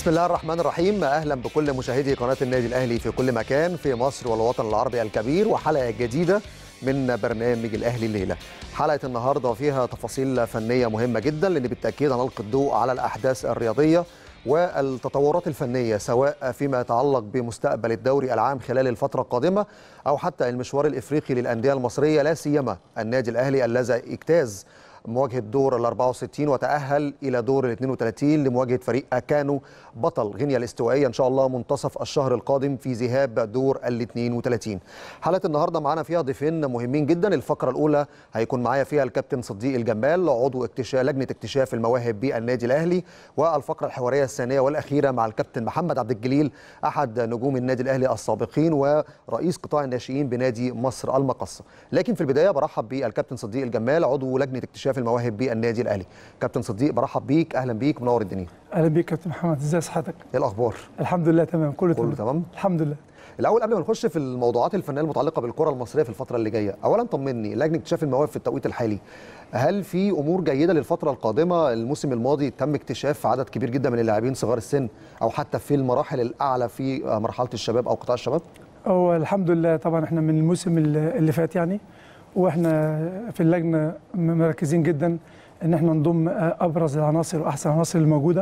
بسم الله الرحمن الرحيم اهلا بكل مشاهدي قناه النادي الاهلي في كل مكان في مصر والوطن العربي الكبير وحلقه جديده من برنامج الاهلي الليله حلقه النهارده فيها تفاصيل فنيه مهمه جدا لان بالتاكيد هنلقي الضوء على الاحداث الرياضيه والتطورات الفنيه سواء فيما يتعلق بمستقبل الدوري العام خلال الفتره القادمه او حتى المشوار الافريقي للانديه المصريه لا سيما النادي الاهلي الذي اجتاز مواجهه دور ال 64 وتاهل الى دور ال 32 لمواجهه فريق اكانو بطل غينيا الاستوائيه ان شاء الله منتصف الشهر القادم في ذهاب دور ال 32 حلقه النهارده معانا فيها ضيفين مهمين جدا الفقره الاولى هيكون معايا فيها الكابتن صديق الجمال عضو اكتشاف لجنه اكتشاف المواهب بالنادي الاهلي والفقره الحواريه الثانيه والاخيره مع الكابتن محمد عبد الجليل احد نجوم النادي الاهلي السابقين ورئيس قطاع الناشئين بنادي مصر المقصه لكن في البدايه برحب بالكابتن صديق الجمال عضو لجنه اكتشاف المواهب بالنادي الاهلي كابتن صديق برحب بيك اهلا بيك منور الدنيا اهلا بيك كابتن محمد ازي صحتك ايه الاخبار الحمد لله تمام كله, كله تمام الحمد لله الاول قبل ما نخش في الموضوعات الفنيه المتعلقه بالكره المصريه في الفتره اللي جايه اولا طمني لجنه اكتشاف المواهب في التوقيت الحالي هل في امور جيده للفتره القادمه الموسم الماضي تم اكتشاف عدد كبير جدا من اللاعبين صغار السن او حتى في المراحل الاعلى في مرحله الشباب او قطاع الشباب هو الحمد لله طبعا احنا من الموسم اللي فات يعني واحنا في اللجنه مركزين جدا ان احنا نضم ابرز العناصر واحسن العناصر الموجوده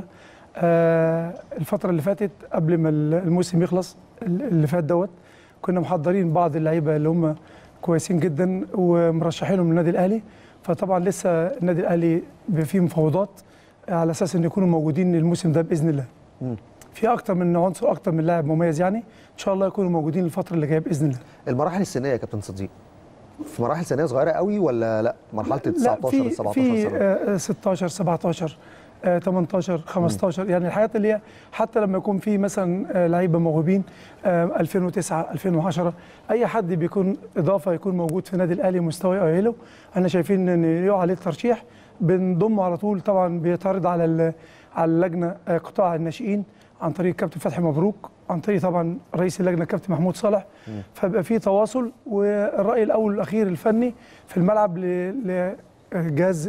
الفتره اللي فاتت قبل ما الموسم يخلص اللي فات دوت كنا محضرين بعض اللعيبه اللي هم كويسين جدا ومرشحينهم للنادي الاهلي فطبعا لسه النادي الاهلي فيه مفاوضات على اساس ان يكونوا موجودين الموسم ده باذن الله م. في اكتر من عنصر اكتر من لاعب مميز يعني ان شاء الله يكونوا موجودين الفتره اللي جايه باذن الله المراحل السنيه يا كابتن صديق في مراحل سنيه صغيره قوي ولا لا مرحله ال 19 17 في في 16 17 18 15 يعني الحاجات اللي هي حتى لما يكون في مثلا لعيبه موهوبين 2009 2010 اي حد بيكون اضافه يكون موجود في النادي الاهلي مستوى يؤهله احنا شايفين ان يقع عليه الترشيح بنضمه على طول طبعا بيتعرض على على اللجنه قطاع الناشئين عن طريق كابتن فتحي مبروك عن طريق طبعا رئيس اللجنه كابتن محمود صالح فبقى في تواصل والراي الاول والاخير الفني في الملعب لجهاز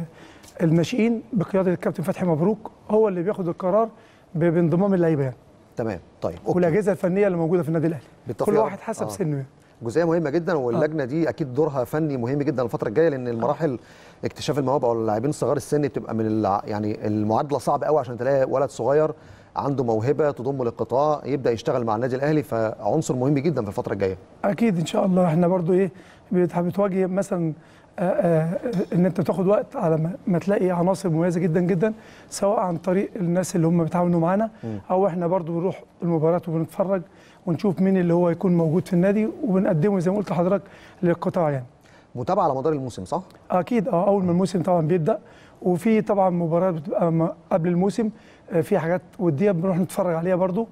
الناشئين بقياده الكابتن فتحي مبروك هو اللي بياخد القرار بانضمام اللعيبه يعني تمام طيب أوكي. والاجهزه الفنيه اللي موجوده في النادي الاهلي كل واحد حسب آه. سنه يعني. جزئيه مهمه جدا واللجنه آه. دي اكيد دورها فني مهم جدا الفتره الجايه لان المراحل آه. اكتشاف المواهب او اللاعبين صغار السن بتبقى من الع... يعني المعادله صعبه قوي عشان تلاقي ولد صغير عنده موهبه تضمه للقطاع يبدا يشتغل مع النادي الاهلي فعنصر مهم جدا في الفتره الجايه اكيد ان شاء الله احنا برضو ايه بتواجه مثلا آآ آآ ان انت بتاخد وقت على ما تلاقي عناصر مميزه جدا جدا سواء عن طريق الناس اللي هم بيتعاونوا معانا او احنا برضو بنروح المباريات وبنتفرج ونشوف مين اللي هو يكون موجود في النادي وبنقدمه زي ما قلت لحضرتك للقطاع يعني متابعه على مدار الموسم صح اكيد اه اول ما الموسم طبعا بيبدا وفي طبعا مباريات بتبقى قبل الموسم في حاجات وديه بنروح نتفرج عليها برضو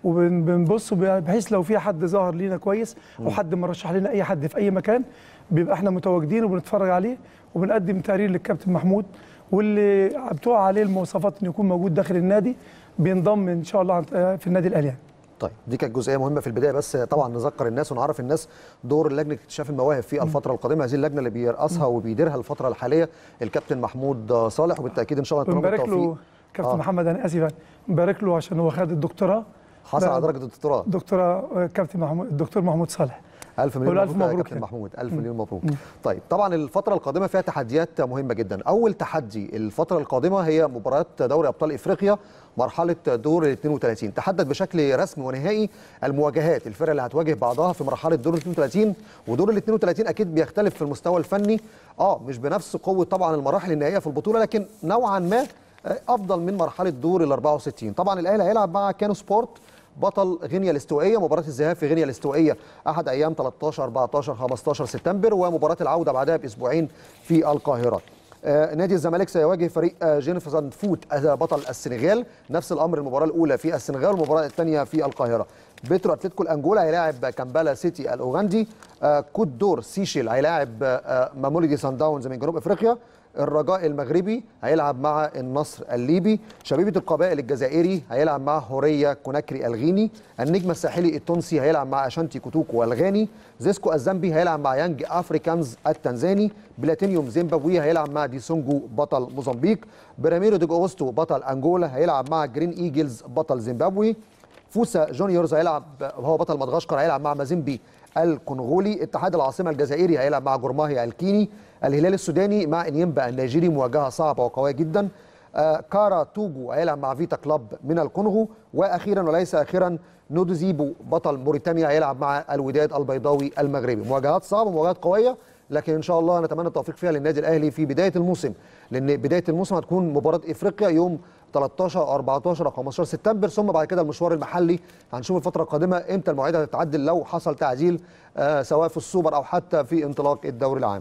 وبنبص بحيث لو في حد ظهر لينا كويس او حد مرشح لنا اي حد في اي مكان بيبقى احنا متواجدين وبنتفرج عليه وبنقدم تقرير للكابتن محمود واللي بتوع عليه المواصفات انه يكون موجود داخل النادي بينضم ان شاء الله في النادي الاهلي يعني. طيب دي كانت جزئيه مهمه في البدايه بس طبعا نذكر الناس ونعرف الناس دور لجنه اكتشاف المواهب في الفتره القادمه هذه اللجنه اللي بيرأسها وبيديرها الفتره الحاليه الكابتن محمود صالح وبالتاكيد ان شاء الله نتمنى التوفيق كابتن آه. محمد انا اسف مبارك له عشان هو خد الدكتوراه حصل على درجه الدكتوراه دكتوراه كابتن محمود الدكتور محمود صالح ألف مليون مبروك, مبروك يا كابتن محمود ألف م. مليون مبروك م. طيب طبعا الفترة القادمة فيها تحديات مهمة جدا أول تحدي الفترة القادمة هي مباريات دوري أبطال إفريقيا مرحلة دور ال 32 تحدد بشكل رسمي ونهائي المواجهات الفرق اللي هتواجه بعضها في مرحلة دور ال 32 ودور ال 32 أكيد بيختلف في المستوى الفني اه مش بنفس قوة طبعا المراحل النهائية في البطولة لكن نوعا ما افضل من مرحله دور ال 64 طبعا الاهلي هيلعب مع كانو سبورت بطل غينيا الاستوائيه مباراه الذهاب في غينيا الاستوائيه احد ايام 13 14 15 سبتمبر ومباراه العوده بعدها باسبوعين في القاهره آه نادي الزمالك سيواجه فريق آه جينيفر فوت بطل السنغال نفس الامر المباراه الاولى في السنغال والمباراه الثانيه في القاهره بيترو اتلتيكو الانجولا هيلاعب كامبالا سيتي الاوغندي آه كوت دور سيشيل هيلاعب ماموليدي سان داونز من جنوب افريقيا الرجاء المغربي هيلعب مع النصر الليبي شبيبه القبائل الجزائري هيلعب مع هوريا كوناكري الغيني النجم الساحلي التونسي هيلعب مع اشانتي كوتوكو الغاني زيسكو الزامبي هيلعب مع يانج افريكانز التنزاني بلاتينيوم زيمبابوي هيلعب مع ديسونجو بطل موزمبيق براميرو دي اوغوستو بطل انجولا هيلعب مع جرين ايجلز بطل زيمبابوي فوسا جونيورز هيلعب هو بطل مدغشقر هيلعب مع مازيمبي الكونغولي اتحاد العاصمه الجزائري هيلعب مع جورماهي الكيني الهلال السوداني مع انيمبا النيجيري مواجهه صعبه وقويه جدا آه كارا توجو هيلعب مع فيتا كلوب من الكونغو واخيرا وليس اخيرا نودوزيبو بطل موريتانيا هيلعب مع الوداد البيضاوي المغربي مواجهات صعبه مواجهات قويه لكن ان شاء الله نتمنى التوفيق فيها للنادي الاهلي في بدايه الموسم لان بدايه الموسم هتكون مباراه افريقيا يوم 13 او 14 او 15 سبتمبر ثم بعد كده المشوار المحلي هنشوف الفتره القادمه امتى المواعيد هتتعدل لو حصل تعديل آه سواء في السوبر او حتى في انطلاق الدوري العام.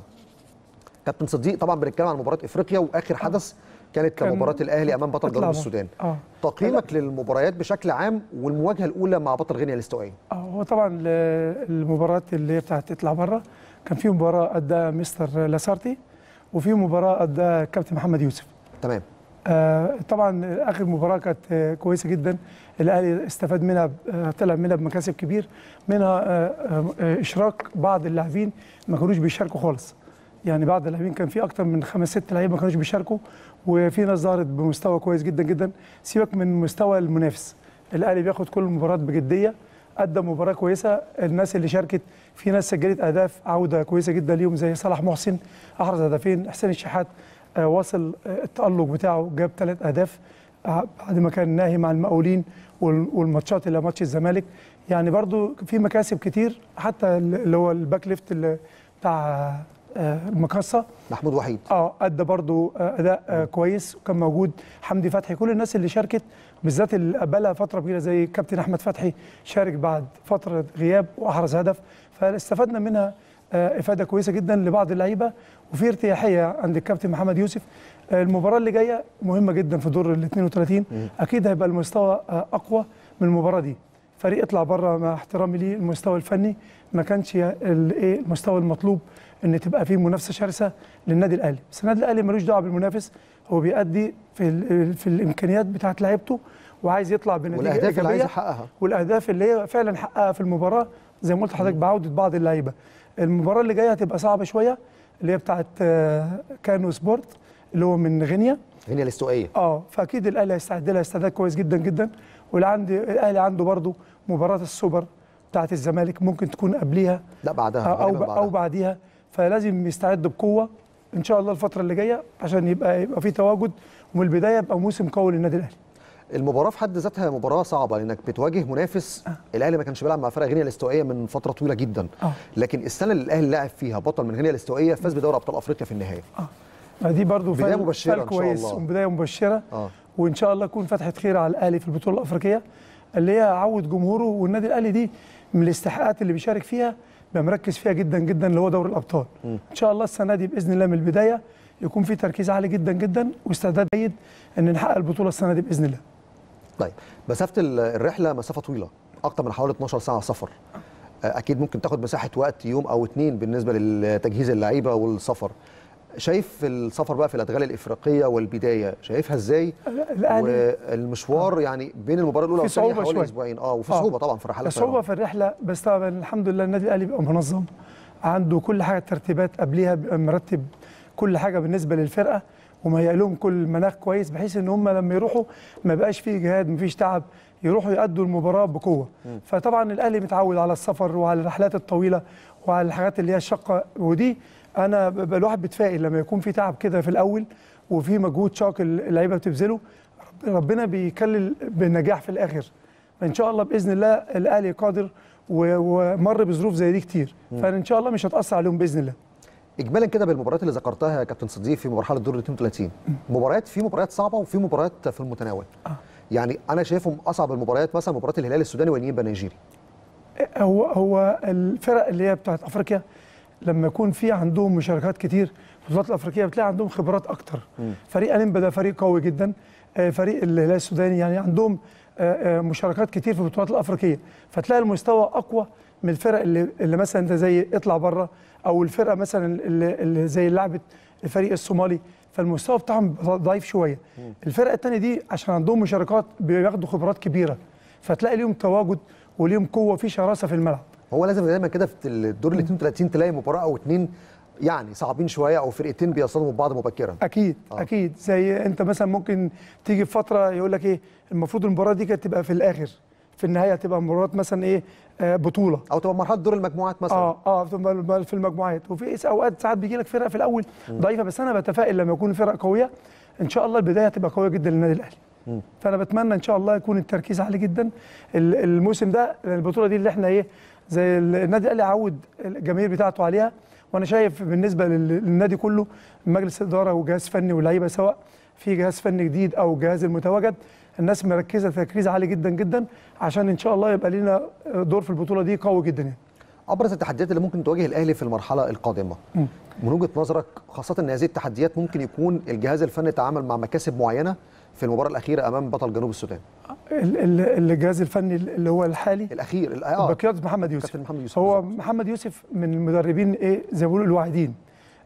كابتن صديق طبعا بنتكلم عن مباراه افريقيا واخر حدث كانت كان مباراه الاهلي امام بطل جنوب اطلع السودان. اه تقييمك للمباريات بشكل عام والمواجهه الاولى مع بطل غينيا الاستوائيه. آه، هو طبعا ل- المباراه اللي هي بتاعت تطلع بره كان في مباراه اداها مستر لاسارتي وفي مباراه اداها كابتن محمد يوسف تمام. آه، طبعا اخر مباراه كانت آه، كويسه جدا الاهلي استفاد منها ب- آه، طلع منها بمكاسب كبير منها آه، آه، آه، اشراك بعض اللاعبين ما كانوش بيشاركوا خالص يعني بعض اللاعبين كان في اكتر من خمس ست لعيبه ما كانوش بيشاركوا وفي ناس ظهرت بمستوى كويس جدا جدا سيبك من مستوى المنافس الاهلي بياخد كل المباريات بجديه ادى مباراه كويسه الناس اللي شاركت في ناس سجلت اهداف عوده كويسه جدا ليهم زي صلاح محسن احرز هدفين حسين الشحات آه، واصل آه، التألق بتاعه جاب ثلاث أهداف آه، بعد ما كان ناهي مع المقاولين وال- والماتشات اللي ماتش الزمالك يعني برضو في مكاسب كتير حتى اللي هو الباك ليفت اللي بتاع آه، المقصة محمود وحيد. اه ادى برضو آه، اداء آه، كويس وكان موجود حمدي فتحي كل الناس اللي شاركت بالذات اللي بقى لها فتره كبيره زي كابتن احمد فتحي شارك بعد فتره غياب واحرز هدف فاستفدنا منها آه، افاده كويسه جدا لبعض اللعيبه وفي ارتياحيه عند الكابتن محمد يوسف آه، المباراه اللي جايه مهمه جدا في دور ال 32 اكيد هيبقى المستوى آه، اقوى من المباراه دي فريق يطلع بره مع احترامي ليه المستوى الفني ما كانش ال- ايه المستوى المطلوب ان تبقى فيه منافسه شرسه للنادي الاهلي بس النادي الاهلي ملوش دعوه بالمنافس هو بيأدي في ال- في الامكانيات بتاعه لعيبته وعايز يطلع بنتيجه والاهداف اللي عايز ايجابيه يحققها. والاهداف اللي هي فعلا حققها في المباراه زي ما قلت لحضرتك بعوده بعض اللعيبه المباراه اللي جايه هتبقى صعبه شويه اللي هي بتاعه آه، كانو سبورت اللي هو من غينيا غينيا الاستوائيه. اه فاكيد الاهلي هيستعد لها استعداد كويس جدا جدا والعندي الاهلي عنده برضو مباراه السوبر بتاعه الزمالك ممكن تكون قبليها لا بعدها او غالباً او بعديها فلازم يستعد بقوه ان شاء الله الفتره اللي جايه عشان يبقى يبقى في تواجد ومن البدايه يبقى موسم قوي للنادي الاهلي المباراه في حد ذاتها مباراه صعبه لانك بتواجه منافس الاهلي ما كانش بيلعب مع فرق غينيا الاستوائيه من فتره طويله جدا آه. لكن السنه اللي الاهلي لعب فيها بطل من غينيا الاستوائيه فاز بدوري ابطال افريقيا في النهايه اه دي برضو بداية فال- مبشرة فال إن شاء كويس الله. وبدايه مبشره اه وان شاء الله تكون فتحه خير على الاهلي في البطوله الافريقيه اللي هي عود جمهوره والنادي الاهلي دي من الاستحقاقات اللي بيشارك فيها بيبقى مركز فيها جدا جدا اللي هو دوري الابطال ان شاء الله السنه دي باذن الله من البدايه يكون في تركيز عالي جدا جدا واستعداد جيد ان نحقق البطوله السنه دي باذن الله طيب مسافه ال- الرحله مسافه طويله اكتر من حوالي 12 ساعه سفر آه، اكيد ممكن تاخد مساحه وقت يوم او اتنين بالنسبه لتجهيز اللعيبه والسفر شايف السفر بقى في الادغال الافريقيه والبدايه شايفها ازاي الاهلي والمشوار يعني بين المباراه الاولى في والثانيه صعوبة حوالي شوية. اسبوعين اه وفي آه. صعوبه طبعا في الرحلات صعوبة في الرحلة بس طبعا الحمد لله النادي الأهلي بيبقى منظم عنده كل حاجة ترتيبات قبليها بيبقى مرتب كل حاجة بالنسبة للفرقة ومهيأ لهم كل مناخ كويس بحيث ان هم لما يروحوا ما يبقاش فيه جهاد ما فيش تعب يروحوا يأدوا المباراة بقوة فطبعا الأهلي متعود على السفر وعلى الرحلات الطويلة وعلى الحاجات اللي هي الشقة ودي أنا ببقى الواحد بيتفائل لما يكون في تعب كده في الأول وفي مجهود شاق اللعيبة بتبذله رب- ربنا بيكلل بالنجاح في الآخر فان شاء الله باذن الله الاهلي قادر و- ومر بظروف زي دي كتير فان شاء الله مش هتاثر عليهم باذن الله اجمالا كده بالمباريات اللي ذكرتها يا كابتن صديق في مرحله دور ال 32 مباريات في مباريات صعبه وفي مباريات في المتناول يعني انا شايفهم اصعب المباريات مثلا مباراه الهلال السوداني والنيمبا النيجيري هو هو الفرق اللي هي بتاعت افريقيا لما يكون في عندهم مشاركات كتير في البطولات الافريقيه بتلاقي عندهم خبرات اكتر فريق انيمبا ده فريق قوي جدا آه، فريق الهلال السوداني يعني عندهم آه، آه، مشاركات كتير في البطولات الافريقيه فتلاقي المستوى اقوى من الفرق اللي, اللي مثلا انت زي اطلع بره او الفرقه مثلا اللي, اللي زي لعبه الفريق الصومالي فالمستوى بتاعهم ضعيف شويه الفرقه الثانيه دي عشان عندهم مشاركات بياخدوا خبرات كبيره فتلاقي ليهم تواجد وليهم قوه في شراسه في الملعب هو لازم دايما كده في الدور ال 32 تلاقي مباراه او اتنين يعني صعبين شويه او فرقتين بيصطدموا ببعض مبكرا اكيد آه. آه. اكيد زي انت مثلا ممكن تيجي في فتره يقول لك ايه المفروض المباراه دي كانت تبقى في الاخر في النهايه تبقى مباراه مثلا ايه آه بطوله او تبقى مرحله دور المجموعات مثلا اه اه في الم- في المجموعات وفي اوقات ساعات بيجي لك فرق في الاول ضعيفه بس انا بتفائل لما يكون فرق قويه ان شاء الله البدايه هتبقى قويه جدا للنادي الاهلي فانا بتمنى ان شاء الله يكون التركيز عالي جدا ال- الموسم ده البطوله دي اللي احنا ايه زي ال- النادي الاهلي عود الجماهير بتاعته عليها وانا شايف بالنسبه لل- للنادي كله مجلس الاداره وجهاز فني واللعيبه سواء في جهاز فني جديد او جهاز المتواجد الناس مركزه تركيز عالي جدا جدا عشان ان شاء الله يبقى لنا دور في البطوله دي قوي جدا يعني. ابرز التحديات اللي ممكن تواجه الاهلي في المرحله القادمه مم. من وجهه نظرك خاصه ان هذه التحديات ممكن يكون الجهاز الفني تعامل مع مكاسب معينه في المباراه الاخيره امام بطل جنوب السودان ال- ال- الجهاز الفني اللي هو الحالي الاخير ال- اه بقياده محمد يوسف كابتن محمد يوسف هو بالظبط. محمد يوسف من المدربين ايه زي ما بيقولوا الواعدين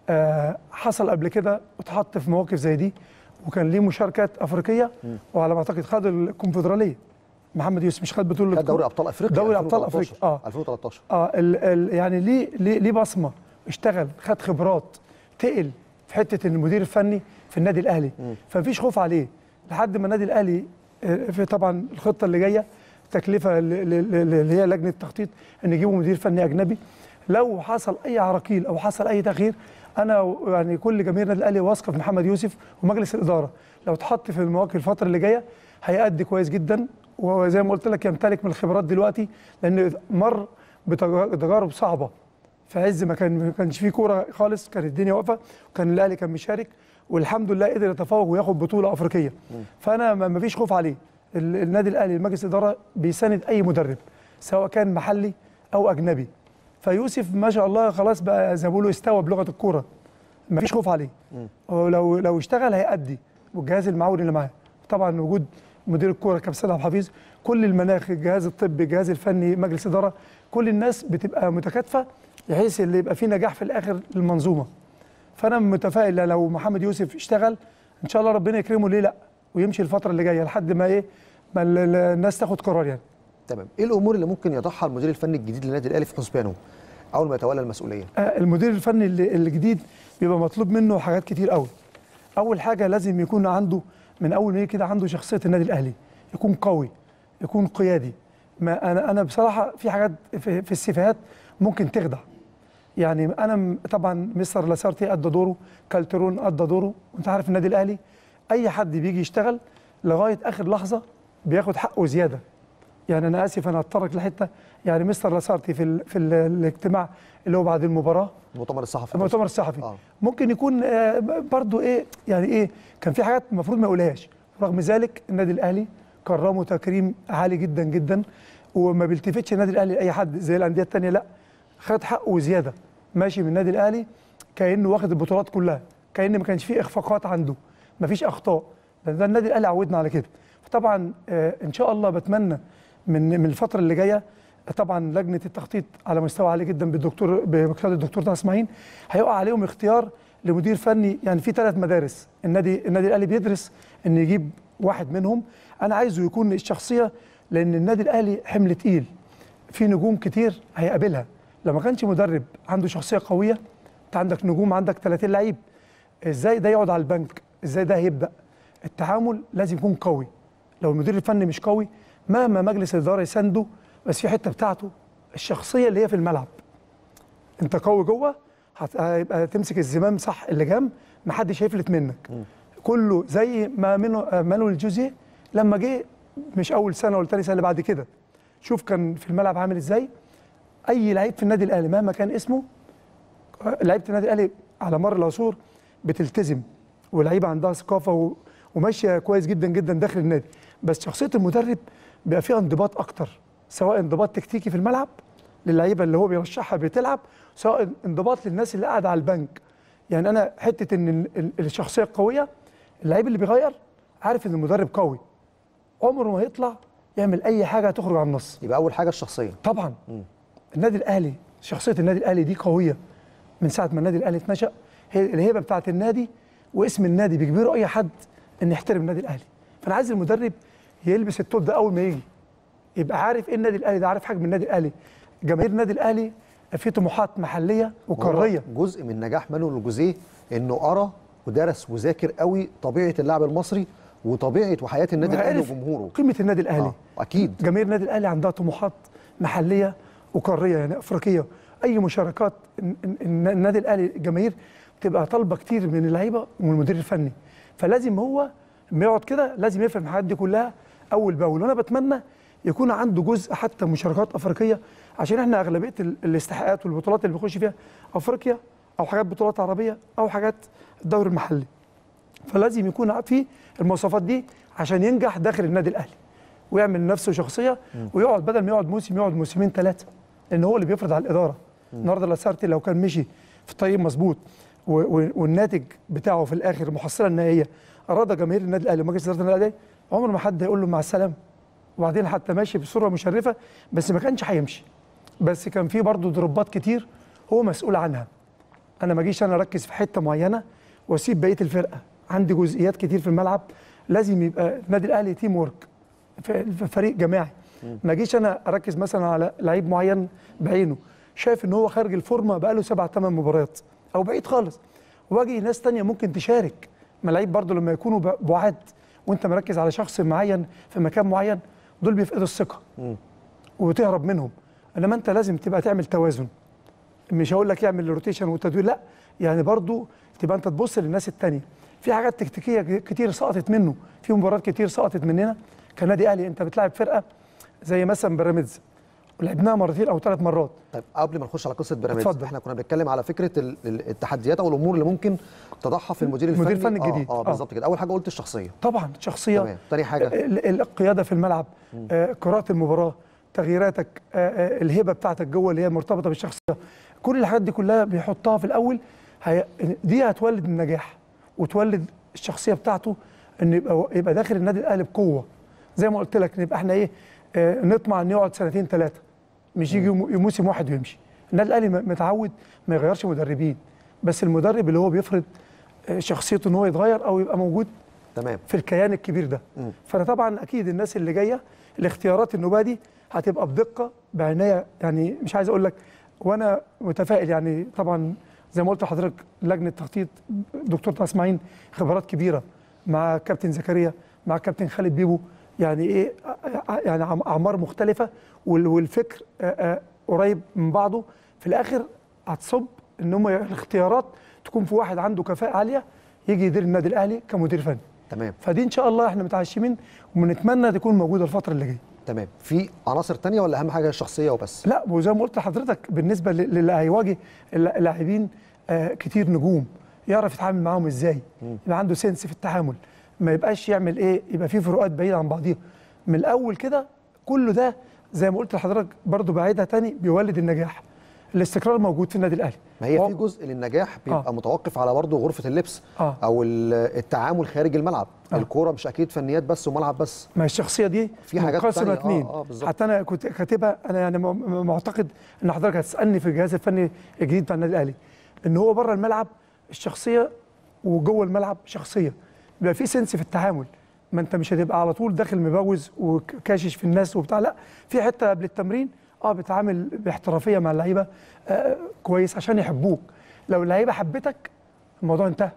آه حصل قبل كده واتحط في مواقف زي دي وكان ليه مشاركات افريقيه وعلى ما اعتقد خد الكونفدراليه محمد يوسف مش خد بطوله خد دوري ابطال افريقيا دوري أبطال 2013. أفريقيا، آه. 2013 اه ال ال يعني ليه ليه ليه بصمه اشتغل خد خبرات تقل في حته ان المدير الفني في النادي الاهلي فمفيش خوف عليه لحد ما النادي الاهلي آه، في طبعا الخطه اللي جايه تكلفه ل- ل- ل- اللي هي لجنه التخطيط ان يجيبوا مدير فني اجنبي لو حصل اي عراقيل او حصل اي تغيير انا و- يعني كل جماهير النادي الاهلي واثقه في محمد يوسف ومجلس الاداره لو اتحط في المواقف الفتره اللي جايه هيأدي كويس جدا وزي ما قلت لك يمتلك من الخبرات دلوقتي لان مر بتجا- بتجارب صعبه في عز ما كان ما كانش فيه كوره خالص كانت الدنيا واقفه وكان الاهلي كان مشارك والحمد لله قدر يتفوق وياخد بطوله افريقيه فانا ما ما فيش خوف عليه ال- النادي الاهلي مجلس الاداره بيساند اي مدرب سواء كان محلي او اجنبي فيوسف ما شاء الله خلاص بقى زي ما بيقولوا استوى بلغه الكوره ما فيش خوف عليه ولو لو اشتغل هيأدي والجهاز المعاون اللي معاه طبعا وجود مدير الكوره كابتن سيد عبد الحفيظ كل المناخ الجهاز الطبي الجهاز الفني مجلس اداره كل الناس بتبقى متكاتفه بحيث اللي يبقى فيه نجاح في الاخر للمنظومه فانا متفائل لو محمد يوسف اشتغل ان شاء الله ربنا يكرمه ليه لا ويمشي الفتره اللي جايه لحد ما ايه ما ال- ال- الناس تاخد قرار يعني تمام ايه الامور اللي ممكن يضعها المدير الفني الجديد للنادي الاهلي في حسبانه اول ما يتولى المسؤوليه آه، المدير الفني اللي- الجديد بيبقى مطلوب منه حاجات كتير قوي اول حاجه لازم يكون عنده من اول ما يجي كده عنده شخصيه النادي الاهلي يكون قوي يكون قيادي ما انا انا بصراحه في حاجات في, في السيفيهات ممكن تخدع يعني انا م- طبعا مستر لاسارتي ادى دوره كالترون ادى دوره وانت عارف النادي الاهلي اي حد بيجي يشتغل لغايه اخر لحظه بياخد حقه زياده يعني انا اسف انا هتطرق لحته يعني مستر لاسارتي في ال في ال الاجتماع اللي هو بعد المباراه المؤتمر الصحفي المؤتمر الصحفي آه. ممكن يكون آه، برضو ايه يعني ايه كان في حاجات المفروض ما يقولهاش رغم ذلك النادي الاهلي كرمه تكريم عالي جدا جدا وما بيلتفتش النادي الاهلي لاي حد زي الانديه الثانيه لا خد حقه وزياده ماشي من النادي الاهلي كانه واخد البطولات كلها كان ما كانش فيه اخفاقات عنده ما فيش اخطاء ده, ده النادي الاهلي عودنا على كده فطبعا آه، ان شاء الله بتمنى من من الفتره اللي جايه طبعا لجنه التخطيط على مستوى عالي جدا بالدكتور بقياده الدكتور طه اسماعيل هيقع عليهم اختيار لمدير فني يعني في ثلاث مدارس النادي النادي الاهلي بيدرس ان يجيب واحد منهم انا عايزه يكون الشخصيه لان النادي الاهلي حمل تقيل في نجوم كتير هيقابلها لو ما كانش مدرب عنده شخصيه قويه انت عندك نجوم عندك 30 لعيب ازاي ده يقعد على البنك ازاي ده هيبدا التعامل لازم يكون قوي لو المدير الفني مش قوي مهما مجلس الاداره يسانده بس في حته بتاعته الشخصيه اللي هي في الملعب انت قوي جوه هت- هيبقى تمسك الزمام صح اللجام محدش هيفلت منك كله زي ما منو آه، مانويل جوزيه لما جه مش اول سنه ولا تاني سنه اللي بعد كده شوف كان في الملعب عامل ازاي اي لعيب في النادي الاهلي مهما كان اسمه آه، لعيبه النادي الاهلي على مر العصور بتلتزم ولعيبه عندها ثقافه و- وماشيه كويس جدا جدا داخل النادي بس شخصيه المدرب بيبقى فيها انضباط اكتر سواء انضباط تكتيكي في الملعب للعيبه اللي هو بيرشحها بتلعب سواء انضباط للناس اللي قاعده على البنك يعني انا حته ان ال- ال- الشخصيه القويه اللعيب اللي بيغير عارف ان المدرب قوي عمره ما هيطلع يعمل اي حاجه تخرج عن النص يبقى اول حاجه الشخصيه طبعا النادي الاهلي شخصيه النادي الاهلي دي قويه من ساعه ما النادي الاهلي اتنشا هي الهيبه بتاعه النادي واسم النادي بيجبروا اي حد ان يحترم النادي الاهلي فانا عايز المدرب يلبس التوب ده اول ما يجي يبقى عارف ايه النادي الاهلي ده عارف حجم النادي الاهلي جماهير النادي الاهلي في طموحات محليه وقاريه هو جزء من نجاح مانويل الجوزيه انه قرا ودرس وذاكر قوي طبيعه اللاعب المصري وطبيعه وحياه النادي الاهلي وعارف وجمهوره قيمه النادي الاهلي آه، اكيد جماهير النادي الاهلي عندها طموحات محليه وقاريه يعني افريقيه اي مشاركات ال- ال- النادي الاهلي الجماهير بتبقى طالبه كتير من اللعيبه ومن المدير الفني فلازم هو لما يقعد كده لازم يفهم الحاجات دي كلها اول باول وانا بتمنى يكون عنده جزء حتى مشاركات افريقيه عشان احنا اغلبيه ال- الاستحقاقات والبطولات اللي بيخش فيها افريقيا او حاجات بطولات عربيه او حاجات الدوري المحلي فلازم يكون في المواصفات دي عشان ينجح داخل النادي الاهلي ويعمل لنفسه شخصيه ويقعد بدل ما يقعد موسم يقعد موسمين ثلاثه لان هو اللي بيفرض على الاداره النهارده لاسارتي لو كان مشي في طريق مظبوط و- و- والناتج بتاعه في الاخر المحصله النهائيه اراد جماهير النادي الاهلي ومجلس اداره النادي الاهلي عمر ما حد هيقول له مع السلامه وبعدين حتى ماشي بصوره مشرفه بس ما كانش هيمشي بس كان في برضه ضربات كتير هو مسؤول عنها انا ما اجيش انا اركز في حته معينه واسيب بقيه الفرقه عندي جزئيات كتير في الملعب لازم يبقى النادي الاهلي تيم ورك ف- ف- فريق جماعي ما اجيش انا اركز مثلا على لعيب معين بعينه شايف ان هو خارج الفورمه بقاله سبع ثمان مباريات او بعيد خالص واجي ناس تانية ممكن تشارك ما لعيب برضه لما يكونوا ب- بعاد وانت مركز على شخص معين في مكان معين دول بيفقدوا الثقه وتهرب منهم انما انت لازم تبقى تعمل توازن مش هقول لك اعمل روتيشن وتدوير لا يعني برضو تبقى انت تبص للناس التانية في حاجات تكتيكيه ك- كتير سقطت منه في مباريات كتير سقطت مننا كنادي اهلي انت بتلعب فرقه زي مثلا بيراميدز ولعبناها مرتين او ثلاث مرات طيب قبل ما نخش على قصه بيراميدز اتفضل. احنا كنا بنتكلم على فكره ال- ال- التحديات او الامور اللي ممكن تضعها في المدير الفني المدير الفني الجديد. اه, آه آه. بالظبط كده اول حاجه قلت الشخصيه طبعا شخصيه تمام تاني حاجه ال- ال- القياده في الملعب آه، قراءه المباراه تغييراتك آه، آه، الهبه بتاعتك جوه اللي هي مرتبطه بالشخصيه كل الحاجات دي كلها بيحطها في الاول هي دي هتولد النجاح وتولد الشخصيه بتاعته ان يبقى يبقى داخل النادي الاهلي بقوه زي ما قلت لك نبقى احنا ايه آه، نطمع ان يقعد سنتين ثلاثه مش يجي مو- موسم واحد ويمشي النادي الاهلي م- متعود ما يغيرش مدربين بس المدرب اللي هو بيفرض آه، شخصيته ان هو يتغير او يبقى موجود تمام في الكيان الكبير ده فانا طبعا اكيد الناس اللي جايه الاختيارات النوبه دي هتبقى بدقه بعنايه يعني مش عايز اقول لك وانا متفائل يعني طبعا زي ما قلت لحضرتك لجنه تخطيط دكتور طه اسماعيل خبرات كبيره مع كابتن زكريا مع كابتن خالد بيبو يعني ايه يعني أعم- اعمار مختلفه وال- والفكر آه، آه، قريب من بعضه في الاخر هتصب ان هم الاختيارات تكون في واحد عنده كفاءه عاليه يجي يدير النادي الاهلي كمدير فني تمام فدي ان شاء الله احنا متعشمين وبنتمنى تكون موجوده الفتره اللي جايه تمام في عناصر تانية ولا اهم حاجه الشخصيه وبس لا وزي ما قلت لحضرتك بالنسبه لل- للي هيواجه الل- اللاعبين آه كتير نجوم يعرف يتعامل معاهم ازاي يبقى عنده سنس في التعامل ما يبقاش يعمل ايه يبقى في فروقات بعيده عن بعضيها من الاول كده كله ده زي ما قلت لحضرتك برضو بعيدها تاني بيولد النجاح الاستقرار موجود في النادي الاهلي ما هي هو- في جزء للنجاح بيبقى آه. متوقف على برضه غرفه اللبس آه. او ال- التعامل خارج الملعب آه. الكوره مش اكيد فنيات بس وملعب بس ما الشخصيه دي في حاجات منقسمه تانية، آه، اتنين آه، بالظبط. حتى انا كنت كاتبها انا يعني م- م- معتقد ان حضرتك هتسالني في الجهاز الفني الجديد بتاع النادي الاهلي ان هو بره الملعب الشخصيه وجوه الملعب شخصيه بيبقى في سنس في التعامل ما انت مش هتبقى على طول داخل مبوز وكاشش في الناس وبتاع لا في حته قبل التمرين اه بتعامل باحترافيه مع اللعيبه آه كويس عشان يحبوك لو اللعيبه حبتك الموضوع انتهى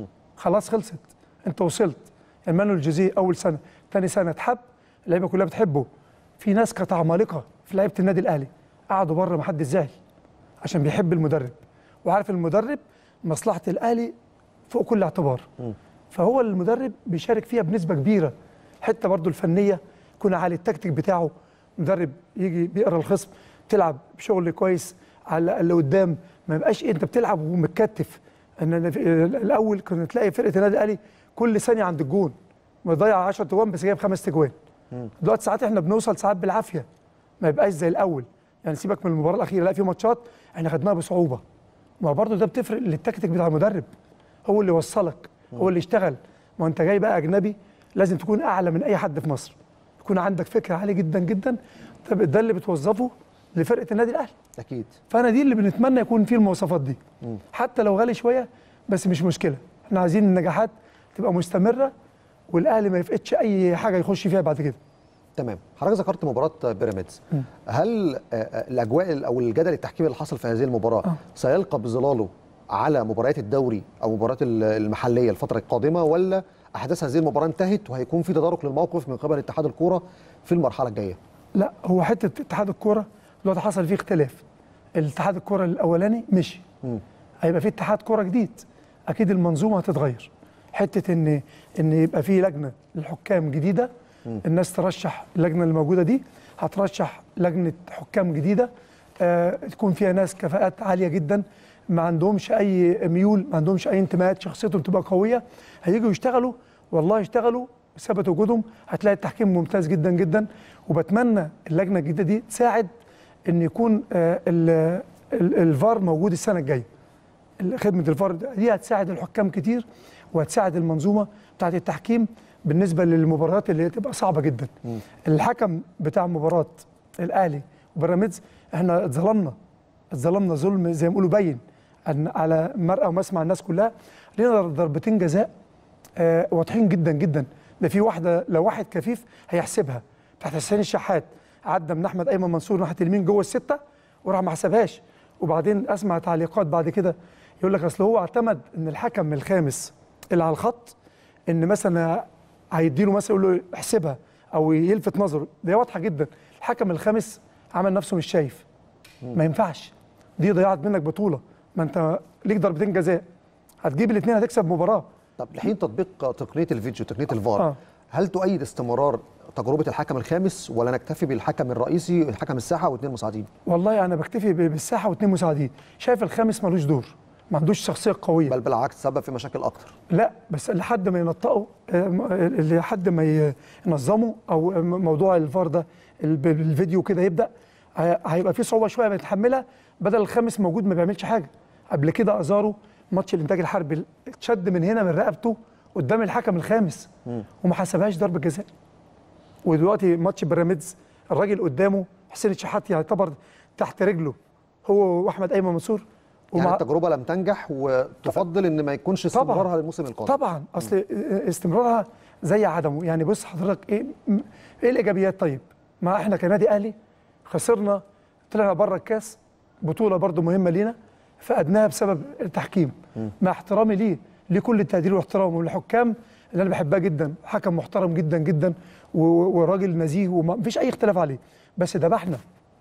خلاص خلصت انت وصلت يعني مانويل جوزيه اول سنه ثاني سنه اتحب اللعيبه كلها بتحبه في ناس كانت عمالقه في لعيبه النادي الاهلي قعدوا بره ما حدش زعل عشان بيحب المدرب وعارف المدرب مصلحه الاهلي فوق كل اعتبار فهو المدرب بيشارك فيها بنسبه كبيره حته برضو الفنيه يكون عالي التكتيك بتاعه مدرب يجي بيقرا الخصم تلعب بشغل كويس على اللي قدام ما يبقاش إيه انت بتلعب ومتكتف ان أنا في- الاول كنا تلاقي فرقه النادي الاهلي كل ثانيه عند الجون مضيع 10 تجوان بس جايب خمس تجوان دلوقتي ساعات احنا بنوصل ساعات بالعافيه ما يبقاش زي الاول يعني سيبك من المباراه الاخيره لا في ماتشات احنا خدناها بصعوبه ما برضه ده بتفرق للتكتيك بتاع المدرب هو اللي يوصلك هو اللي يشتغل ما انت جاي بقى اجنبي لازم تكون اعلى من اي حد في مصر يكون عندك فكر عالي جدا جدا طب ده اللي بتوظفه لفرقه النادي الاهلي اكيد فانا دي اللي بنتمنى يكون فيه المواصفات دي حتى لو غالي شويه بس مش مشكله احنا عايزين النجاحات تبقى مستمره والاهلي ما يفقدش اي حاجه يخش فيها بعد كده تمام حضرتك ذكرت مباراه بيراميدز هل آه، آه، الاجواء او الجدل التحكيمي اللي حصل في هذه المباراه آه. سيلقى بظلاله على مباريات الدوري او مباريات ال- المحليه الفتره القادمه ولا احداث هذه المباراه انتهت وهيكون في تدارك للموقف من قبل اتحاد الكوره في المرحله الجايه لا هو حته اتحاد الكوره دلوقتي حصل فيه اختلاف الاتحاد الكوره الاولاني مشي هيبقى في اتحاد كوره جديد اكيد المنظومه هتتغير حته ان ان يبقى في لجنه للحكام جديده الناس ترشح اللجنه اللي موجوده دي هترشح لجنه حكام جديده آه تكون فيها ناس كفاءات عاليه جدا ما عندهمش اي ميول ما عندهمش اي انتماءات شخصيتهم تبقى قويه هيجوا يشتغلوا والله يشتغلوا ثبت وجودهم هتلاقي التحكيم ممتاز جدا جدا وبتمنى اللجنه الجديده دي تساعد ان يكون آه، ال- ال- الفار موجود السنه الجايه خدمه الفار دي هتساعد الحكام كتير وهتساعد المنظومه بتاعه التحكيم بالنسبه للمباريات اللي هتبقى صعبه جدا الحكم بتاع مباراه الاهلي وبيراميدز احنا اتظلمنا اتظلمنا ظلم زي ما بيقولوا باين أن- على مرأى ومسمع الناس كلها لينا ضربتين جزاء آه واضحين جدا جدا ده في واحده لو واحد كفيف هيحسبها تحت حسين الشحات عدى من احمد ايمن منصور ناحيه اليمين جوه السته وراح ما حسبهاش وبعدين اسمع تعليقات بعد كده يقول لك اصل هو اعتمد ان الحكم الخامس اللي على الخط ان مثلا هيديله مثلا يقول له احسبها او يلفت نظره دي واضحه جدا الحكم الخامس عمل نفسه مش شايف ما ينفعش دي ضيعت منك بطوله ما انت ليك ضربتين جزاء هتجيب الاثنين هتكسب مباراه طب لحين تطبيق تقنيه الفيديو تقنيه الفار آه. هل تؤيد استمرار تجربه الحكم الخامس ولا نكتفي بالحكم الرئيسي الحكم الساحه واثنين مساعدين والله انا بكتفي ب- بالساحه واثنين مساعدين شايف الخامس ملوش دور ما عندوش شخصيه قويه بل بالعكس سبب في مشاكل اكتر لا بس لحد ما ينطقوا آه، م- لحد ما ي- ينظموا او م- موضوع الفار ده ال- بالفيديو كده يبدا هي- هيبقى في صعوبه شويه بنتحملها بدل الخامس موجود ما بيعملش حاجه قبل كده ازارو ماتش الانتاج الحربي اتشد من هنا من رقبته قدام الحكم الخامس وما حسبهاش ضربه جزاء ودلوقتي ماتش بيراميدز الراجل قدامه حسين الشحات يعتبر تحت رجله هو واحمد ايمن منصور يعني ومع- التجربه لم تنجح وتفضل ان ما يكونش استمرارها للموسم القادم طبعا اصل استمرارها زي عدمه يعني بص حضرتك ايه م- ايه الايجابيات طيب ما احنا كنادي اهلي خسرنا طلعنا بره الكاس بطوله برضو مهمه لينا فقدناها بسبب التحكيم مع احترامي ليه ليه كل التقدير والاحترام والحكام اللي انا بحبها جدا حكم محترم جدا جدا و- و- وراجل نزيه ومفيش اي اختلاف عليه بس ذبحنا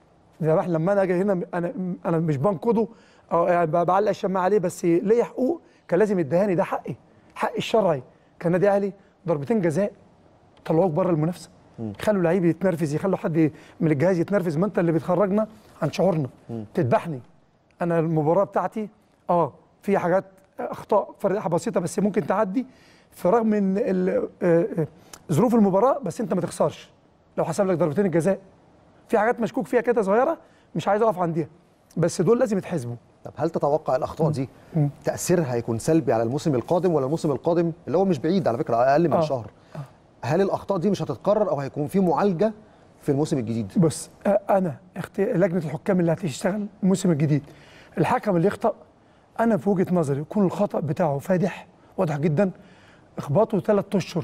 ذبح لما انا اجي هنا انا انا مش بنقده او يعني بعلق الشماعه عليه بس ليا حقوق كان لازم يدهاني ده حقي حقي الشرعي كنادي اهلي ضربتين جزاء طلعوك بره المنافسه خلوا لعيب يتنرفز يخلوا حد من الجهاز يتنرفز ما انت اللي بتخرجنا عن شعورنا تذبحني انا المباراه بتاعتي اه في حاجات اخطاء فرق بسيطه بس ممكن تعدي فرغم ان ال- آه، آه، ظروف المباراه بس انت ما تخسرش لو حسب لك ضربتين الجزاء في حاجات مشكوك فيها كده صغيره مش عايز اقف عنديها بس دول لازم يتحسبوا طب هل تتوقع الاخطاء دي تاثيرها هيكون سلبي على الموسم القادم ولا الموسم القادم اللي هو مش بعيد على فكره اقل من آه. شهر هل الاخطاء دي مش هتتكرر او هيكون في معالجه في الموسم الجديد بص آه، انا اختي... لجنه الحكام اللي هتشتغل الموسم الجديد الحكم اللي يخطا انا في وجهه نظري يكون الخطا بتاعه فادح واضح جدا اخباطه ثلاث اشهر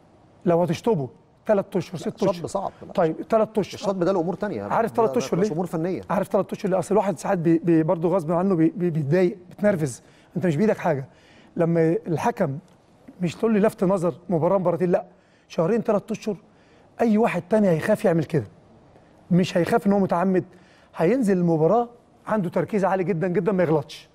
لو هتشطبه ثلاث اشهر ست الشطب اشهر صعب لا. طيب ثلاث اشهر الشطب ده له امور تانية عارف ده- ثلاث ده اشهر مش ليه؟ امور فنيه عارف ثلاث اشهر ليه؟ اصل الواحد ساعات بي بي برضه غصب عنه بي بي بيتضايق بيتنرفز انت مش بايدك حاجه لما الحكم مش تقول لي لفت نظر مباراه مباراتين لا شهرين ثلاث اشهر اي واحد تاني هيخاف يعمل كده مش هيخاف ان هو متعمد هينزل المباراه عنده تركيز عالي جدا جدا ما يغلطش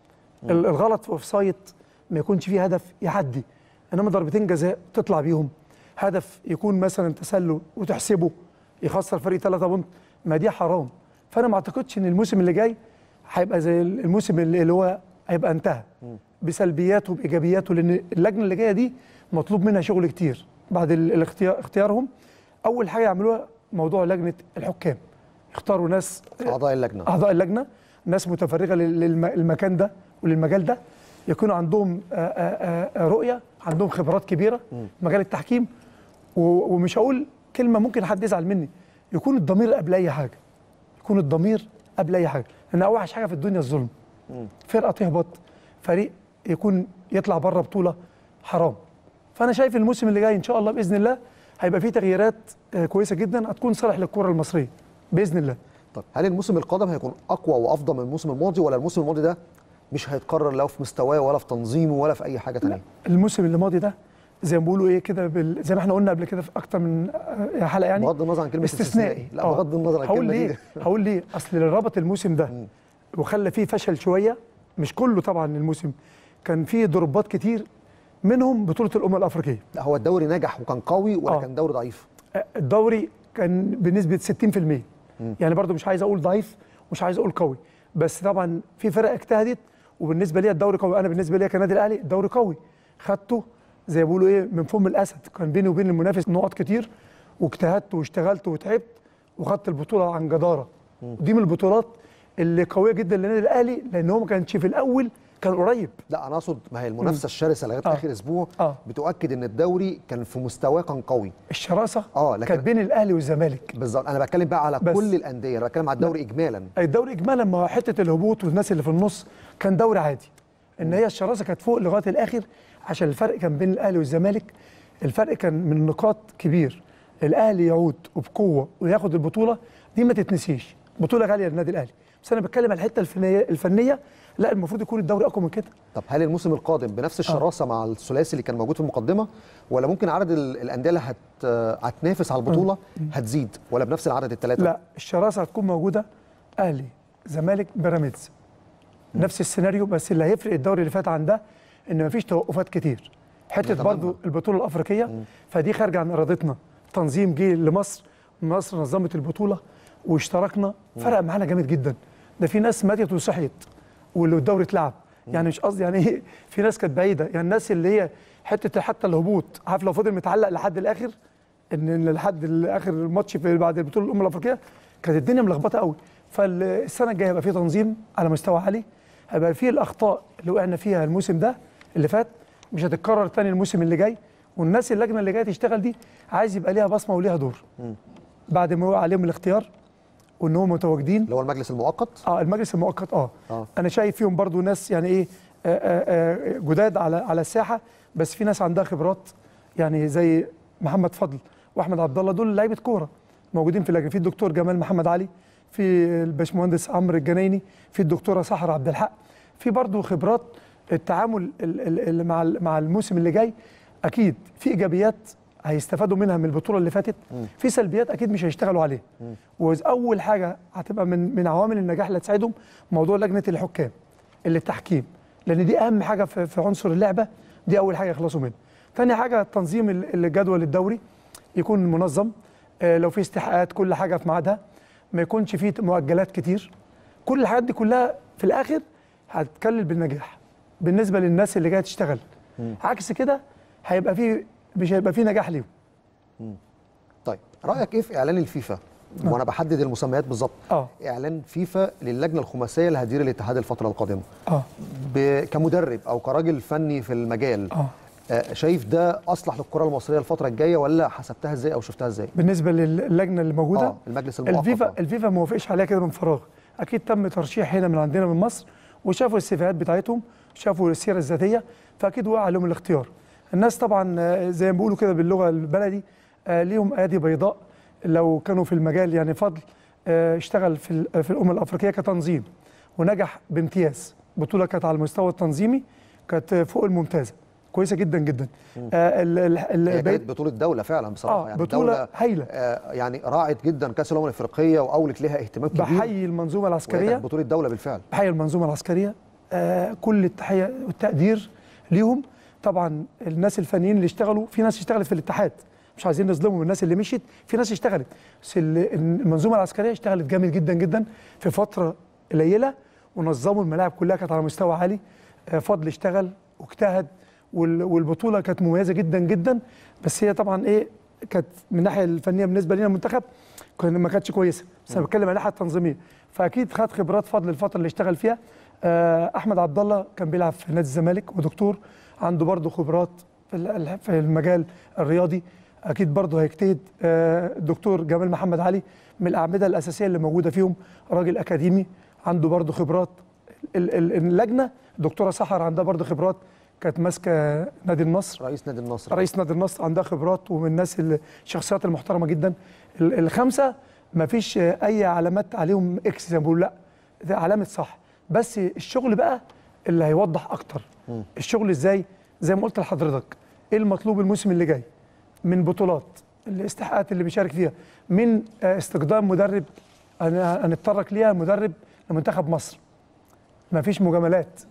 ال- الغلط في اوف سايت ما يكونش فيه هدف يعدي انما ضربتين جزاء تطلع بيهم هدف يكون مثلا تسلل وتحسبه يخسر فريق 3 بونت ما دي حرام فانا ما اعتقدش ان الموسم اللي جاي هيبقى زي الموسم اللي اللي هو هيبقى انتهى بسلبياته بايجابياته لان اللجنه اللي جايه دي مطلوب منها شغل كتير بعد ال- الاختيار اختيارهم اول حاجه يعملوها موضوع لجنه الحكام يختاروا ناس اعضاء اللجنه اعضاء اللجنه ناس متفرغه للمكان ده وللمجال ده يكونوا عندهم آه، آه، آه، رؤيه عندهم خبرات كبيره في مجال التحكيم و- ومش هقول كلمه ممكن حد يزعل مني يكون الضمير قبل اي حاجه يكون الضمير قبل اي حاجه لان اوحش حاجه في الدنيا الظلم فرقه تهبط فريق يكون يطلع بره بطوله حرام فانا شايف الموسم اللي جاي ان شاء الله باذن الله هيبقى فيه تغييرات آه، كويسه جدا هتكون صالح للكره المصريه باذن الله طب هل الموسم القادم هيكون اقوى وافضل من الموسم الماضي ولا الموسم الماضي ده مش هيتكرر لا في مستواه ولا في تنظيمه ولا في اي حاجه ثانيه الموسم اللي ماضي ده زي ما بيقولوا ايه كده بال... زي ما احنا قلنا قبل كده في اكتر من آه، حلقه يعني بغض النظر عن كلمه استثنائي لا آه. بغض النظر عن هقول الكلمه ليه دي هقول ليه اصل اللي ربط الموسم ده وخلى فيه فشل شويه مش كله طبعا الموسم كان فيه ضربات كتير منهم بطوله الامم الافريقيه لا هو الدوري نجح وكان قوي ولا آه. كان دوري ضعيف آه، الدوري كان بنسبه 60% يعني برضو مش عايز اقول ضعيف مش عايز اقول قوي بس طبعا في فرق اجتهدت وبالنسبه لي الدوري قوي انا بالنسبه لي كنادي الاهلي الدوري قوي خدته زي ما بيقولوا ايه من فم الاسد كان بيني وبين المنافس نقط كتير واجتهدت واشتغلت وتعبت وخدت البطوله عن جداره ودي من البطولات اللي قويه جدا للنادي الاهلي لان هو ما كانش في الاول كان قريب لا انا اقصد ما هي المنافسه الشرسه لغايه آه. اخر اسبوع آه. بتؤكد ان الدوري كان في مستواه كان قوي الشراسه آه، لكن- كانت بين الاهلي والزمالك بالظبط انا بتكلم بقى على بس. كل الانديه انا بتكلم على الدوري اجمالا الدوري اجمالا ما حته الهبوط والناس اللي في النص كان دوري عادي ان هي الشراسه كانت فوق لغايه الاخر عشان الفرق كان بين الاهلي والزمالك الفرق كان من نقاط كبير الاهلي يعود وبقوه وياخد البطوله دي ما تتنسيش بطوله غاليه للنادي الاهلي بس انا بتكلم على الحته الفنيه الفنيه لا المفروض يكون الدوري اقوى من كده طب هل الموسم القادم بنفس الشراسه مع الثلاثي اللي كان موجود في المقدمه ولا ممكن عدد ال- الانديه اللي هت... هتنافس على البطوله هتزيد ولا بنفس العدد الثلاثه لا الشراسه هتكون موجوده اهلي زمالك بيراميدز نفس السيناريو بس اللي هيفرق الدوري اللي فات عن ده ان مفيش توقفات كتير حته نتمنى. برضو البطوله الافريقيه فدي خارجه عن ارادتنا تنظيم جه لمصر مصر نظمت البطوله واشتركنا فرق معانا جامد جدا ده في ناس ماتت وصحيت واللي الدوري اتلعب يعني مش قصدي يعني ايه في ناس كانت بعيده يعني الناس اللي هي حته حتى الهبوط عارف لو فضل متعلق لحد الاخر ان إن لحد اخر الماتش في بعد البطوله الامم الافريقيه كانت الدنيا ملخبطه قوي فالسنه الجايه هيبقى في تنظيم على مستوى عالي هيبقى في الاخطاء اللي وقعنا فيها الموسم ده اللي فات مش هتتكرر تاني الموسم اللي جاي والناس اللجنه اللي جايه تشتغل دي عايز يبقى ليها بصمه وليها دور بعد ما وقع عليهم الاختيار وان هم متواجدين اللي هو المجلس المؤقت اه المجلس المؤقت اه, آه. انا شايف فيهم برضو ناس يعني ايه آه آه آه جداد على على الساحه بس في ناس عندها خبرات يعني زي محمد فضل واحمد عبد الله دول لعيبه كوره موجودين في اللجنه في الدكتور جمال محمد علي في الباشمهندس عمرو الجنايني في الدكتوره سحر عبد الحق في برضو خبرات التعامل ال- ال- ال- مع ال- مع الموسم اللي جاي اكيد في ايجابيات هيستفادوا منها من البطوله اللي فاتت في سلبيات اكيد مش هيشتغلوا عليها واول حاجه هتبقى من من عوامل النجاح اللي هتساعدهم موضوع لجنه الحكام اللي التحكيم لان دي اهم حاجه في, في عنصر اللعبه دي اول حاجه يخلصوا منها تاني حاجه تنظيم ال- الجدول الدوري يكون منظم آه، لو في استحقاقات كل حاجه في ميعادها ما يكونش فيه مؤجلات كتير كل الحاجات دي كلها في الاخر هتكلل بالنجاح بالنسبه للناس اللي جايه تشتغل عكس كده هيبقى فيه مش هيبقى فيه نجاح ليهم طيب رايك ايه في اعلان الفيفا وانا بحدد المسميات بالظبط اه اعلان فيفا للجنه الخماسيه اللي هتدير الاتحاد الفتره القادمه اه ب... كمدرب او كراجل فني في المجال اه آه، شايف ده اصلح للكره المصريه الفتره الجايه ولا حسبتها ازاي او شفتها ازاي بالنسبه للجنه اللي موجوده اه المجلس المؤقت الفيفا آه. الفيفا ما وافقش عليها كده من فراغ اكيد تم ترشيح هنا من عندنا من مصر وشافوا السيفيهات بتاعتهم شافوا السيره الذاتيه فاكيد وقع عليهم الاختيار الناس طبعا آه، زي ما بيقولوا كده باللغه البلدي آه، ليهم ايادي بيضاء لو كانوا في المجال يعني فضل آه، اشتغل في ال- في الامم الافريقيه كتنظيم ونجح بامتياز بطوله كانت على المستوى التنظيمي كانت فوق الممتازه كويسه جدا جدا آه، ال- ال- ال- هي بقيت- كانت بطوله دوله فعلا بصراحه اه يعني بطوله دولة هايله آه يعني راعت جدا كاس الامم الافريقيه واولت لها اهتمام كبير بحيي المنظومه وهي العسكريه كانت بطوله دوله بالفعل بحيي المنظومه العسكريه آه كل التحيه والتقدير ليهم طبعا الناس الفنيين اللي اشتغلوا في ناس اشتغلت في الاتحاد مش عايزين نظلمهم الناس اللي مشيت في ناس اشتغلت بس ال- المنظومه العسكريه اشتغلت جامد جدا جدا في فتره قليله ونظموا الملاعب كلها كانت على مستوى عالي آه فضل اشتغل واجتهد وال- والبطوله كانت مميزه جدا جدا بس هي طبعا ايه كانت من الناحيه الفنيه بالنسبه لنا المنتخب كان ما كانتش كويسه بس انا بتكلم عن الناحيه التنظيميه فاكيد خد خبرات فضل الفتره اللي اشتغل فيها آه، احمد عبد الله كان بيلعب في نادي الزمالك ودكتور عنده برضه خبرات في ال- في المجال الرياضي اكيد برضه هيجتهد آه، الدكتور جمال محمد علي من الاعمده الاساسيه اللي موجوده فيهم راجل اكاديمي عنده برضه خبرات ال- ال- اللجنه الدكتوره سحر عندها برضه خبرات كانت ماسكه نادي النصر رئيس نادي النصر رئيس نادي النصر عندها خبرات ومن الناس ال- الشخصيات المحترمه جدا ال- الخمسه ما فيش اي علامات عليهم اكس زي ما بيقولوا لا ده علامه صح بس الشغل بقى اللي هيوضح اكتر الشغل ازاي زي ما قلت لحضرتك ايه المطلوب الموسم اللي جاي من بطولات الاستحقاقات اللي بيشارك فيها من آه، استخدام مدرب هن- هنتطرق ليها مدرب لمنتخب مصر ما فيش مجاملات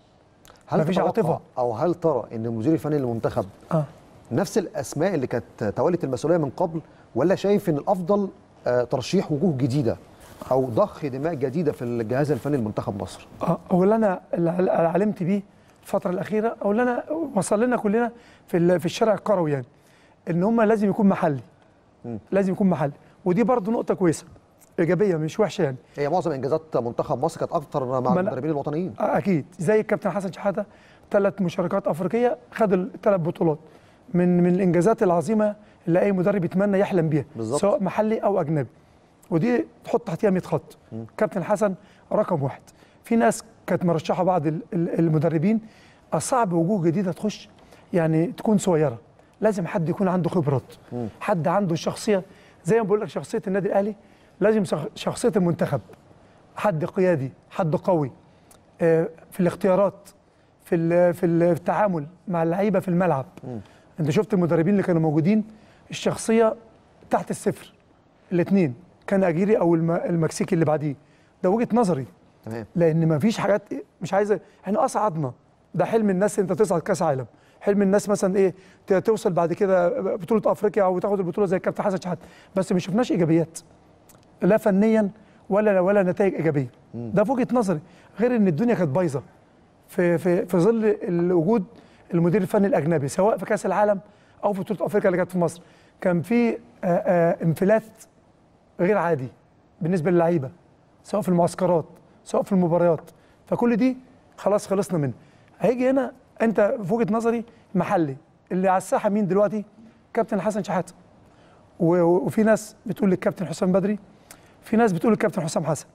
هل مفيش تتوقع عاطفة. او هل ترى ان المدير الفني للمنتخب اه نفس الاسماء اللي كانت تولت المسؤوليه من قبل ولا شايف ان الافضل آه، ترشيح وجوه جديده او ضخ دماء جديده في الجهاز الفني لمنتخب مصر اه او اللي انا اللي علمت بيه الفتره الاخيره او اللي انا وصل لنا كلنا في ال- في الشارع الكروي يعني ان هم لازم يكون محلي لازم يكون محلي ودي برضو نقطه كويسه ايجابيه مش وحشه يعني هي معظم انجازات منتخب مصر كانت اكتر مع ما أنا- المدربين الوطنيين آه، اكيد زي الكابتن حسن شحاته ثلاث مشاركات افريقيه خد الثلاث بطولات من من الانجازات العظيمه اللي اي مدرب يتمنى يحلم بيها بالظبط. سواء محلي او اجنبي ودي تحط تحتيها 100 خط كابتن حسن رقم واحد في ناس كانت مرشحه بعض ال- ال- المدربين الصعب وجوه جديده تخش يعني تكون صغيره لازم حد يكون عنده خبرات حد عنده شخصيه زي ما بقول لك شخصيه النادي الاهلي لازم شخ- شخصيه المنتخب حد قيادي حد قوي آه، في الاختيارات في ال- في ال- في التعامل مع اللعيبه في الملعب انت شفت المدربين اللي كانوا موجودين الشخصيه تحت الصفر الاثنين كان اجيري او الم- المكسيكي اللي بعديه ده وجهه نظري تمام لان ما فيش حاجات مش عايزه احنا اصعدنا ده حلم الناس انت تصعد كاس عالم حلم الناس مثلا ايه ت- توصل بعد كده بطوله افريقيا او تاخد البطوله زي الكابتن حسن شحاته بس ما شفناش ايجابيات لا فنيا ولا ولا نتائج ايجابيه ده في وجهه نظري غير ان الدنيا كانت بايظه في في في ظل الوجود المدير الفني الاجنبي سواء في كاس العالم او في بطوله افريقيا اللي كانت في مصر كان في آه، آه، انفلات غير عادي بالنسبه للعيبه سواء في المعسكرات سواء في المباريات فكل دي خلاص خلصنا منها هيجي هنا انت في وجهه نظري محلي اللي على الساحه مين دلوقتي كابتن حسن شحاته و- وفي ناس بتقول للكابتن حسام بدري في ناس بتقول للكابتن حسام حسن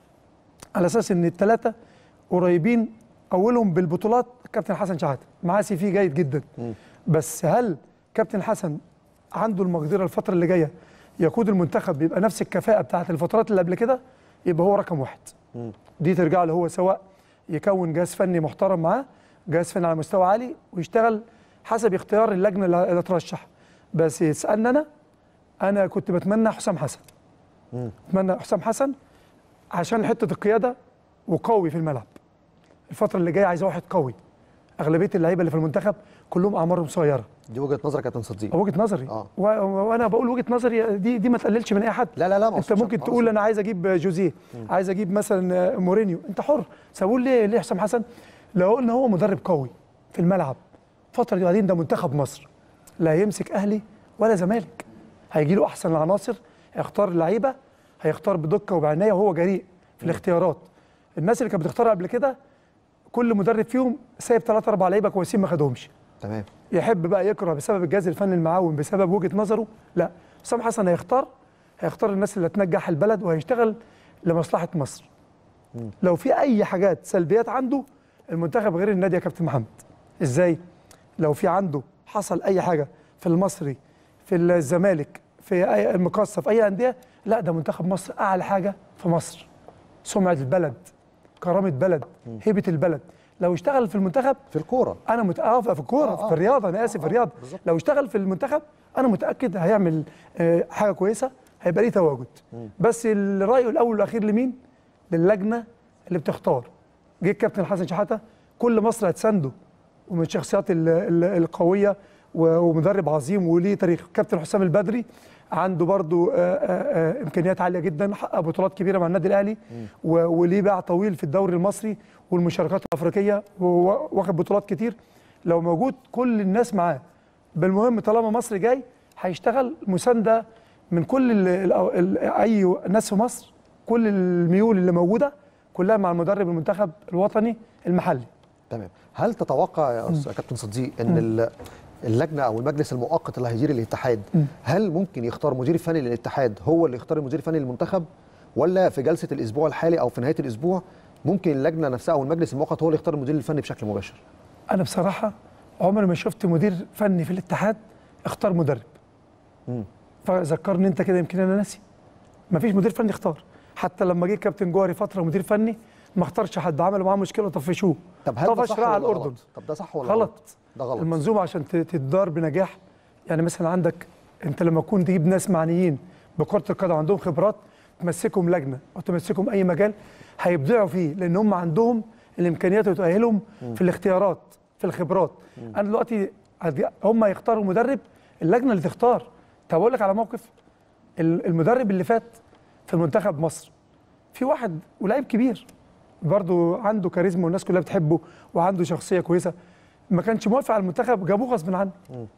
على اساس ان الثلاثه قريبين اولهم بالبطولات كابتن حسن شحاته معاه سي في جيد جدا بس هل كابتن حسن عنده المقدره الفتره اللي جايه يقود المنتخب بيبقى نفس الكفاءه بتاعت الفترات اللي قبل كده يبقى هو رقم واحد دي ترجع له هو سواء يكون جهاز فني محترم معاه جهاز فني على مستوى عالي ويشتغل حسب اختيار اللجنه اللي اللي ترشح بس يسالني انا انا كنت بتمنى حسام حسن اتمنى حسام حسن عشان حته القياده وقوي في الملعب الفتره اللي جايه عايزه واحد قوي اغلبيه اللعيبه اللي في المنتخب كلهم اعمارهم صغيره دي وجهه نظرك يا كابتن صديق وجهه نظري آه. و... وانا بقول وجهه نظري دي دي ما تقللش من اي حد لا لا لا ما انت أقصدش- ممكن ما تقول أقصد. انا عايز اجيب جوزيه عايز اجيب مثلا مورينيو انت حر بس اقول ليه ليه حسام حسن لو قلنا هو مدرب قوي في الملعب الفتره دي بعدين ده منتخب مصر لا هيمسك اهلي ولا زمالك هيجي له احسن العناصر هيختار اللعيبه هيختار بدقه وبعنايه وهو جريء في الاختيارات الناس اللي كانت بتختار قبل كده كل مدرب فيهم سايب ثلاثة اربع لعيبه كويسين ما خدهمش تمام يحب بقى يكره بسبب الجهاز الفني المعاون بسبب وجهه نظره لا حسام حسن هيختار هيختار الناس اللي تنجح البلد وهيشتغل لمصلحه مصر لو في اي حاجات سلبيات عنده المنتخب غير النادي يا كابتن محمد ازاي لو في عنده حصل اي حاجه في المصري في الزمالك في اي المقاصه في اي انديه لا ده منتخب مصر اعلى حاجه في مصر سمعه البلد كرامه بلد هيبه البلد لو اشتغل في المنتخب في الكوره انا متأكد في الكوره آه، آه. في الرياضه انا اسف في الرياضه بالظبط. لو اشتغل في المنتخب انا متاكد هيعمل آه، حاجه كويسه هيبقى ليه تواجد بس الراي الاول والاخير لمين للجنه اللي بتختار جه الكابتن حسن شحاته كل مصر هتسنده ومن الشخصيات ال- ال- القويه و- ومدرب عظيم وليه تاريخ كابتن حسام البدري عنده برضو آه، آه، آه، امكانيات عاليه جدا حقق بطولات كبيره مع النادي الاهلي و- وليه باع طويل في الدوري المصري والمشاركات الافريقيه وواخد بطولات كتير لو موجود كل الناس معاه بالمهم طالما مصر جاي هيشتغل مسانده من كل ال ال ال اي ناس في مصر كل الميول اللي موجوده كلها مع المدرب المنتخب الوطني المحلي تمام هل تتوقع يا أس- يا كابتن صديق ان ال- اللجنه او المجلس المؤقت اللي هيدير الاتحاد هل ممكن يختار مدير فني للاتحاد هو اللي يختار المدير الفني للمنتخب ولا في جلسه الاسبوع الحالي او في نهايه الاسبوع ممكن اللجنه نفسها او المجلس المؤقت هو اللي يختار المدير الفني بشكل مباشر انا بصراحه عمري ما شفت مدير فني في الاتحاد اختار مدرب مم. فذكرني انت كده يمكن انا ناسي ما فيش مدير فني اختار حتى لما جه كابتن جوهري فتره مدير فني ما اختارش حد عملوا معاه مشكله وطفشوه طب هل ده طفش صح راح ولا على الاردن غلط؟ طب ده صح ولا غلط ده غلط المنظومه عشان ت- تتدار بنجاح يعني مثلا عندك انت لما تكون تجيب ناس معنيين بكره القدم عندهم خبرات تمسكهم لجنه او تمسكهم اي مجال هيبدعوا فيه لان هم عندهم الامكانيات اللي تؤهلهم في الاختيارات في الخبرات انا دلوقتي هدي- هم يختاروا مدرب اللجنه اللي تختار طب اقول لك على موقف ال- المدرب اللي فات في منتخب مصر في واحد ولاعيب كبير برضه عنده كاريزما والناس كلها بتحبه وعنده شخصيه كويسه ما كانش موافق على المنتخب جابوه غصب عنه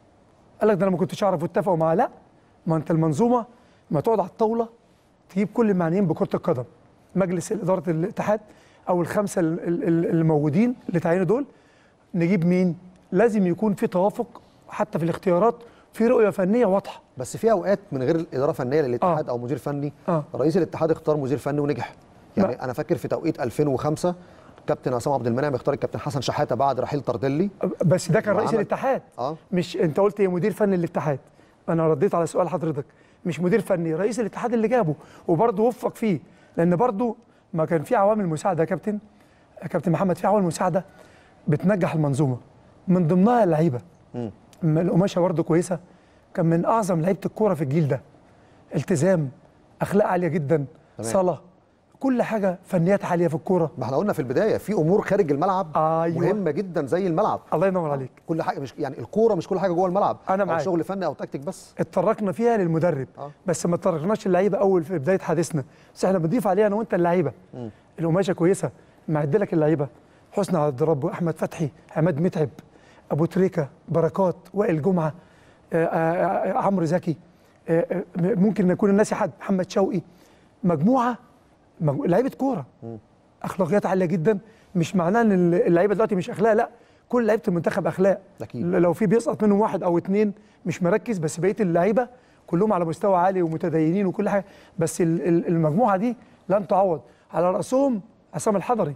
قال لك ده انا ما كنتش اعرف واتفقوا معاه لا ما انت المنظومه ما تقعد على الطاوله تجيب كل المعنيين بكره القدم مجلس اداره الاتحاد او الخمسه ال- ال- ال- اللي موجودين اللي تعينوا دول نجيب مين لازم يكون في توافق حتى في الاختيارات في رؤيه فنيه واضحه بس في اوقات من غير الاداره فنيه للاتحاد آه. او مدير فني آه. رئيس الاتحاد اختار مدير فني ونجح يعني لا. انا فاكر في توقيت 2005 كابتن عصام عبد المنعم اختار الكابتن حسن شحاته بعد رحيل طردلي بس ده كان رئيس وعمل- الاتحاد اه مش انت قلت ايه مدير فني للاتحاد انا رديت على سؤال حضرتك مش مدير فني رئيس الاتحاد اللي جابه وبرضه وفق فيه لان برضه ما كان في عوامل مساعده يا كابتن يا كابتن محمد في عوامل مساعده بتنجح المنظومه من ضمنها اللعيبه مم. م- القماشه برضه كويسه كان من اعظم لعيبه الكوره في الجيل ده التزام اخلاق عاليه جدا تمام. صلاه كل حاجه فنيات عاليه في الكوره ما احنا قلنا في البدايه في امور خارج الملعب أيوة. مهمه جدا زي الملعب الله ينور عليك كل حاجه مش يعني الكوره مش كل حاجه جوه الملعب أنا او معاك. شغل فني او تكتيك بس اتطرقنا فيها للمدرب آه. بس ما اتطرقناش اللعيبه اول في بدايه حديثنا بس احنا بنضيف عليها انا وانت اللعيبه القماشه كويسه معد لك اللعيبه حسني عبد الرب احمد فتحي عماد متعب ابو تريكه بركات وائل جمعه آه، آه، آه، عمرو زكي آه، آه، ممكن يكون الناس حد محمد شوقي مجموعه مج- لعيبه كوره اخلاقيات عاليه جدا مش معناه ان اللعيبه دلوقتي مش اخلاق لا كل لعيبه المنتخب اخلاق أكيد. لو في بيسقط منهم واحد او اتنين مش مركز بس بقيه اللعيبه كلهم على مستوى عالي ومتدينين وكل حاجه بس ال- ال- المجموعه دي لن تعوض على راسهم عصام الحضري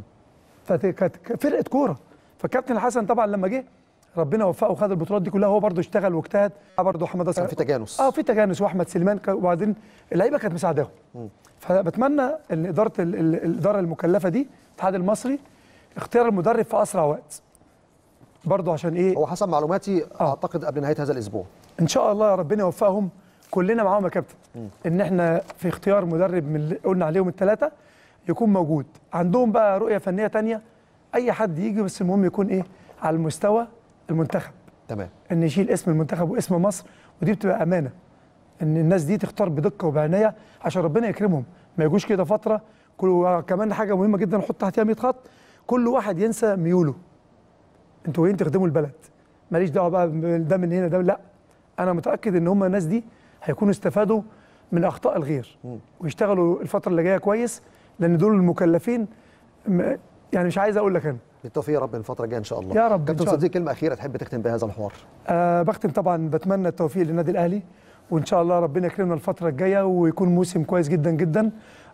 فكانت فرقه كوره فكابتن حسن طبعا لما جه ربنا وفقه وخد البطولات دي كلها هو برده اشتغل واجتهد برده حماده كان في تجانس اه في تجانس واحمد سليمان ك- وبعدين اللعيبه كانت مساعداهم فبتمنى ان اداره ال- ال- الاداره المكلفه دي الاتحاد المصري اختيار المدرب في اسرع وقت برضه عشان ايه هو حسب معلوماتي آه. اعتقد قبل نهايه هذا الاسبوع ان شاء الله ربنا يوفقهم كلنا معاهم يا كابتن ان احنا في اختيار مدرب من اللي قلنا عليهم الثلاثه يكون موجود عندهم بقى رؤيه فنيه تانية اي حد يجي بس المهم يكون ايه على المستوى المنتخب تمام ان يشيل اسم المنتخب واسم مصر ودي بتبقى امانه ان الناس دي تختار بدقه وبعنايه عشان ربنا يكرمهم ما يجوش كده فتره كل كمان حاجه مهمه جدا نحط تحتها 100 خط كل واحد ينسى ميوله انتوا جايين تخدموا البلد ماليش دعوه بقى ده من هنا ده لا انا متاكد ان هم الناس دي هيكونوا استفادوا من اخطاء الغير ويشتغلوا الفتره اللي جايه كويس لان دول المكلفين م- يعني مش عايز اقول لك انا بالتوفيق يا رب الفتره الجايه ان شاء الله يا رب، إن كابتن شاء الله. صديق كلمه اخيره تحب تختم بها هذا الحوار أه بختم طبعا بتمنى التوفيق للنادي الاهلي وان شاء الله ربنا يكرمنا الفتره الجايه ويكون موسم كويس جدا جدا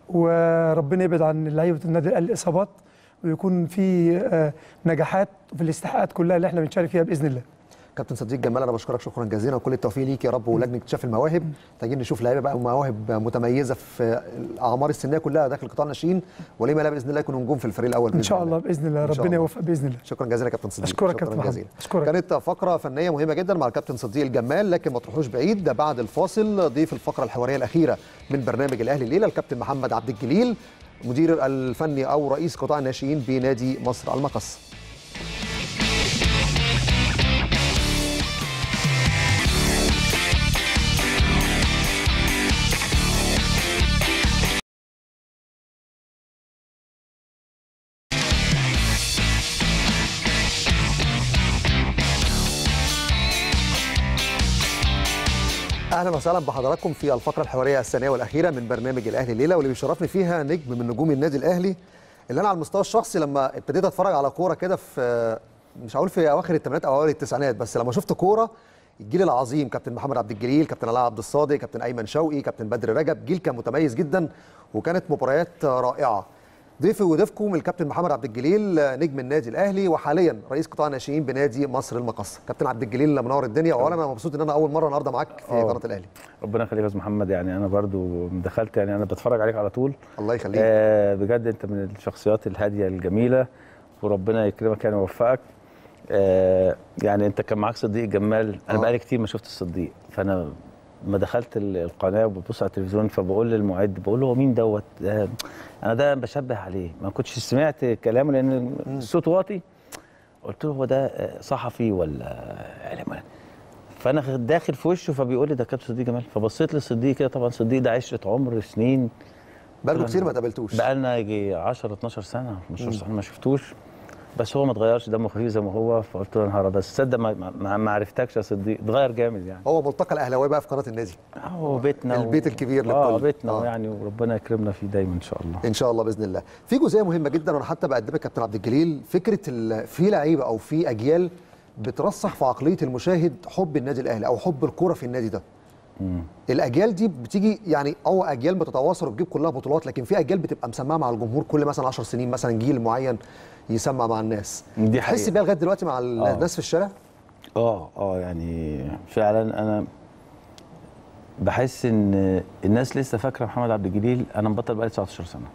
وربنا يبعد عن لعيبه النادي الاهلي الاصابات ويكون في آه، نجاحات في الاستحقاقات كلها اللي احنا بنشارك فيها باذن الله كابتن صديق جمال انا بشكرك شكرا جزيلا وكل التوفيق ليك يا رب ولجنه اكتشاف المواهب محتاجين نشوف لعيبه بقى مواهب متميزه في الاعمار السنيه كلها داخل قطاع الناشئين وليه ما لا باذن الله يكونوا نجوم في الفريق الاول ان بإذن شاء الله باذن الله إن شاء ربنا الله. يوفق باذن الله شكرا جزيلا كابتن صديق أشكرك شكرا كابتن محمد. جزيلا أشكرك. كانت فقره فنيه مهمه جدا مع الكابتن صديق الجمال لكن ما تروحوش بعيد ده بعد الفاصل ضيف الفقره الحواريه الاخيره من برنامج الاهلي الليله الكابتن محمد عبد الجليل مدير الفني او رئيس قطاع الناشئين بنادي مصر المقص اهلا وسهلا بحضراتكم في الفقره الحواريه الثانيه والاخيره من برنامج الاهلي الليله واللي بيشرفني فيها نجم من نجوم النادي الاهلي اللي انا على المستوى الشخصي لما ابتديت اتفرج على كوره كده في مش هقول في اواخر الثمانينات او اوائل التسعينات بس لما شفت كوره الجيل العظيم كابتن محمد عبد الجليل كابتن علاء عبد الصادق كابتن ايمن شوقي كابتن بدر رجب جيل كان متميز جدا وكانت مباريات رائعه ضيفي وضيفكم الكابتن محمد عبد الجليل نجم النادي الاهلي وحاليا رئيس قطاع الناشئين بنادي مصر المقصه كابتن عبد الجليل منور الدنيا واولا انا مبسوط ان انا اول مره النهارده معاك في آه. قناه الاهلي ربنا يخليك يا استاذ محمد يعني انا برضو دخلت يعني انا بتفرج عليك على طول الله يخليك آه بجد انت من الشخصيات الهاديه الجميله وربنا يكرمك يعني ويوفقك آه يعني انت كان معاك صديق جمال انا آه. بقالي كتير ما شفت الصديق فانا ما دخلت ال- القناه وببص على التلفزيون فبقول للمعد بقول له هو مين دوت آه انا ده بشبه عليه ما كنتش سمعت كلامه لان الصوت واطي قلت له هو ده آه، صحفي ولا اعلام ولا فانا داخل في وشه فبيقول لي ده كابتن صديق جمال فبصيت للصديق كده طبعا صديق ده عشره عمر سنين بقاله كتير ما تقابلتوش بقالنا يجي 10 12 سنه 12 سنه ما شفتوش بس هو ما اتغيرش دمه خفيف زي ما هو فقلت له يا نهار بس تصدق ما, ما, ما عرفتكش يا صديق اتغير جامد يعني هو ملتقى الاهلاويه بقى في قناه النادي هو بيتنا البيت الكبير اه للكل. بيتنا آه. آه. يعني وربنا يكرمنا فيه دايما ان شاء الله ان شاء الله باذن الله في جزئيه مهمه جدا وانا حتى بقدمها كابتن عبد الجليل فكره ال- في لعيبه او في اجيال بترسخ في عقليه المشاهد حب النادي الاهلي او حب الكوره في النادي ده الاجيال دي بتيجي يعني اه اجيال بتتواصل وبتجيب كلها بطولات لكن في اجيال بتبقى مسمعه مع الجمهور كل مثلا 10 سنين مثلا جيل معين يسمع مع الناس دي تحس حقيقة. بيها لغايه دلوقتي مع ال- آه. الناس في الشارع اه اه يعني فعلا انا بحس ان الناس لسه فاكره محمد عبد الجليل انا مبطل بقالي 19 سنه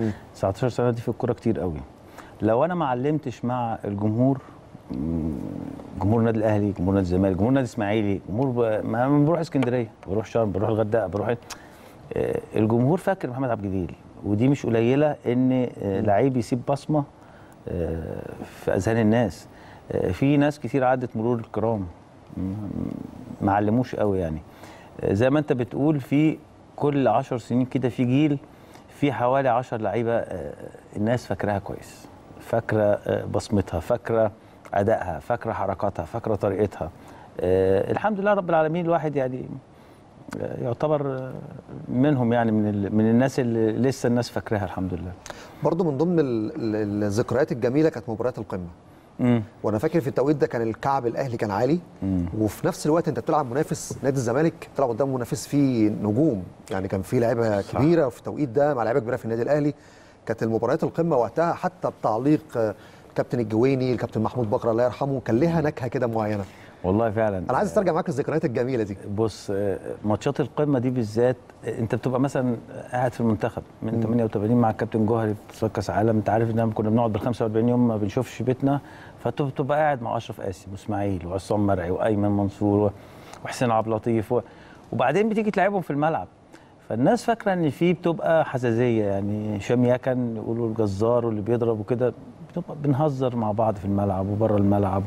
19 سنه دي في الكوره كتير قوي لو انا ما علمتش مع الجمهور مم، جمهور النادي الاهلي جمهور نادي الزمالك جمهور نادي الاسماعيلي جمهور ب... ما ما بروح اسكندريه بروح شرم بروح الغردقه بروح آه، الجمهور فاكر محمد عبد الجليل ودي مش قليله ان آه، لعيب يسيب بصمه آه، في اذهان الناس آه، في ناس كتير عدت مرور الكرام م- ما علموش قوي يعني آه، زي ما انت بتقول في كل عشر سنين كده في جيل في حوالي عشر لعيبه آه، الناس فاكراها كويس فاكره آه، بصمتها فاكره ادائها فاكره حركاتها فاكره طريقتها آه، الحمد لله رب العالمين الواحد يعني آه، يعتبر آه، منهم يعني من ال- من الناس اللي لسه الناس فاكراها الحمد لله برضو من ضمن ال- ال- الذكريات الجميله كانت مباريات القمه امم وانا فاكر في التوقيت ده كان الكعب الاهلي كان عالي وفي نفس الوقت انت بتلعب منافس نادي الزمالك بتلعب قدام منافس فيه نجوم يعني كان في لعيبه كبيره وفي التوقيت ده مع لعيبه كبيره في النادي الاهلي كانت المباريات القمه وقتها حتى بتعليق آه، الكابتن الجويني الكابتن محمود بكر الله يرحمه كان لها نكهه كده معينه والله فعلا انا عايز استرجع معاك الذكريات الجميله دي بص آه، ماتشات القمه دي بالذات آه، انت بتبقى مثلا قاعد في المنتخب من 88 مع الكابتن جوهري في تصفيات كاس عالم انت عارف ان احنا كنا بنقعد بال 45 يوم ما بنشوفش بيتنا فبتبقى قاعد مع اشرف قاسم واسماعيل وعصام مرعي وايمن منصور و- وحسين عبد اللطيف و... وبعدين بتيجي تلعبهم في الملعب فالناس فاكره ان في بتبقى حزازيه يعني هشام يكن يقولوا الجزار واللي بيضرب وكده بنبقى بنهزر مع بعض في الملعب وبره الملعب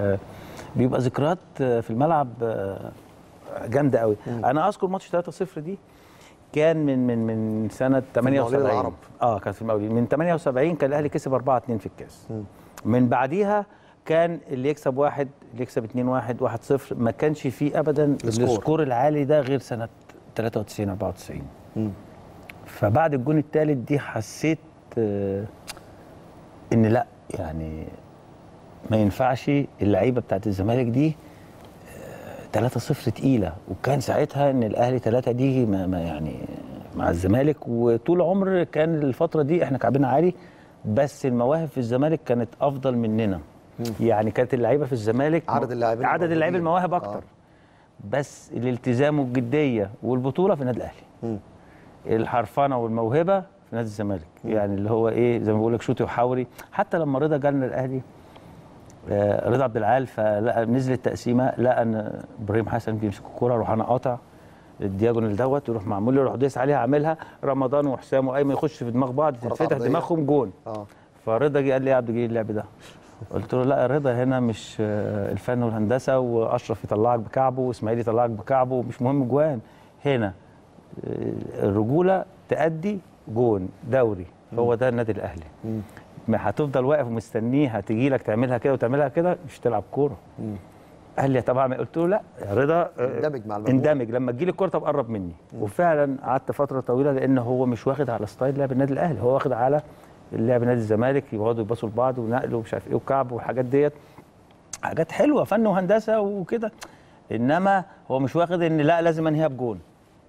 وبيبقى ذكريات في الملعب آه، جامده قوي انا اذكر ماتش 3-0 دي كان من من من سنه 78 العرب. اه كان في المقاولين من 78 كان الاهلي كسب 4 2 في الكاس من بعديها كان اللي يكسب واحد اللي يكسب 2 1 1 0 ما كانش فيه ابدا السكور. السكور العالي ده غير سنه 93 94 فبعد الجون الثالث دي حسيت آه، ان لا يعني ما ينفعش اللعيبه بتاعت الزمالك دي 3-0 تقيله وكان ساعتها ان الاهلي 3 دي ما ما يعني مع الزمالك وطول عمر كان الفتره دي احنا كعبنا عالي بس المواهب في الزمالك كانت افضل مننا يعني كانت اللعيبه في الزمالك عدد اللاعبين عدد الموجودين. اللعيبه المواهب اكتر آه. آه. بس الالتزام والجديه والبطوله في النادي الاهلي الحرفنه والموهبه في نادي الزمالك يعني اللي هو ايه زي ما بقول لك شوتي وحوري حتى لما رضا جالنا الاهلي آه، رضا عبد العال فلقى نزلت تقسيمه لقى ان ابراهيم حسن بيمسك الكوره اروح انا قاطع الدياجونال دوت يروح معمول له يروح دايس عليها عاملها رمضان وحسام وايمن يخش في دماغ بعض تتفتح عرضية. دماغهم جون اه فرضا جه قال لي يا عبد الجليل اللعب ده قلت له لا يا رضا هنا مش آه، الفن والهندسه واشرف يطلعك بكعبه واسماعيل يطلعك بكعبه مش مهم جوان هنا آه، الرجوله تأدي جون دوري هو ده النادي الاهلي ما هتفضل واقف ومستنيها تجي لك تعملها كده وتعملها كده مش تلعب كوره قال لي طبعا قلت له لا يا رضا آه، اندمج مع المجموعة. اندمج لما تجي لي الكوره طب قرب مني وفعلا قعدت فتره طويله لان هو مش واخد على ستايل لعب النادي الاهلي هو واخد على لعب نادي الزمالك يقعدوا يباصوا لبعض ونقل ومش عارف ايه وكعب والحاجات ديت حاجات حلوه فن وهندسه وكده انما هو مش واخد ان لا لازم انهيها بجون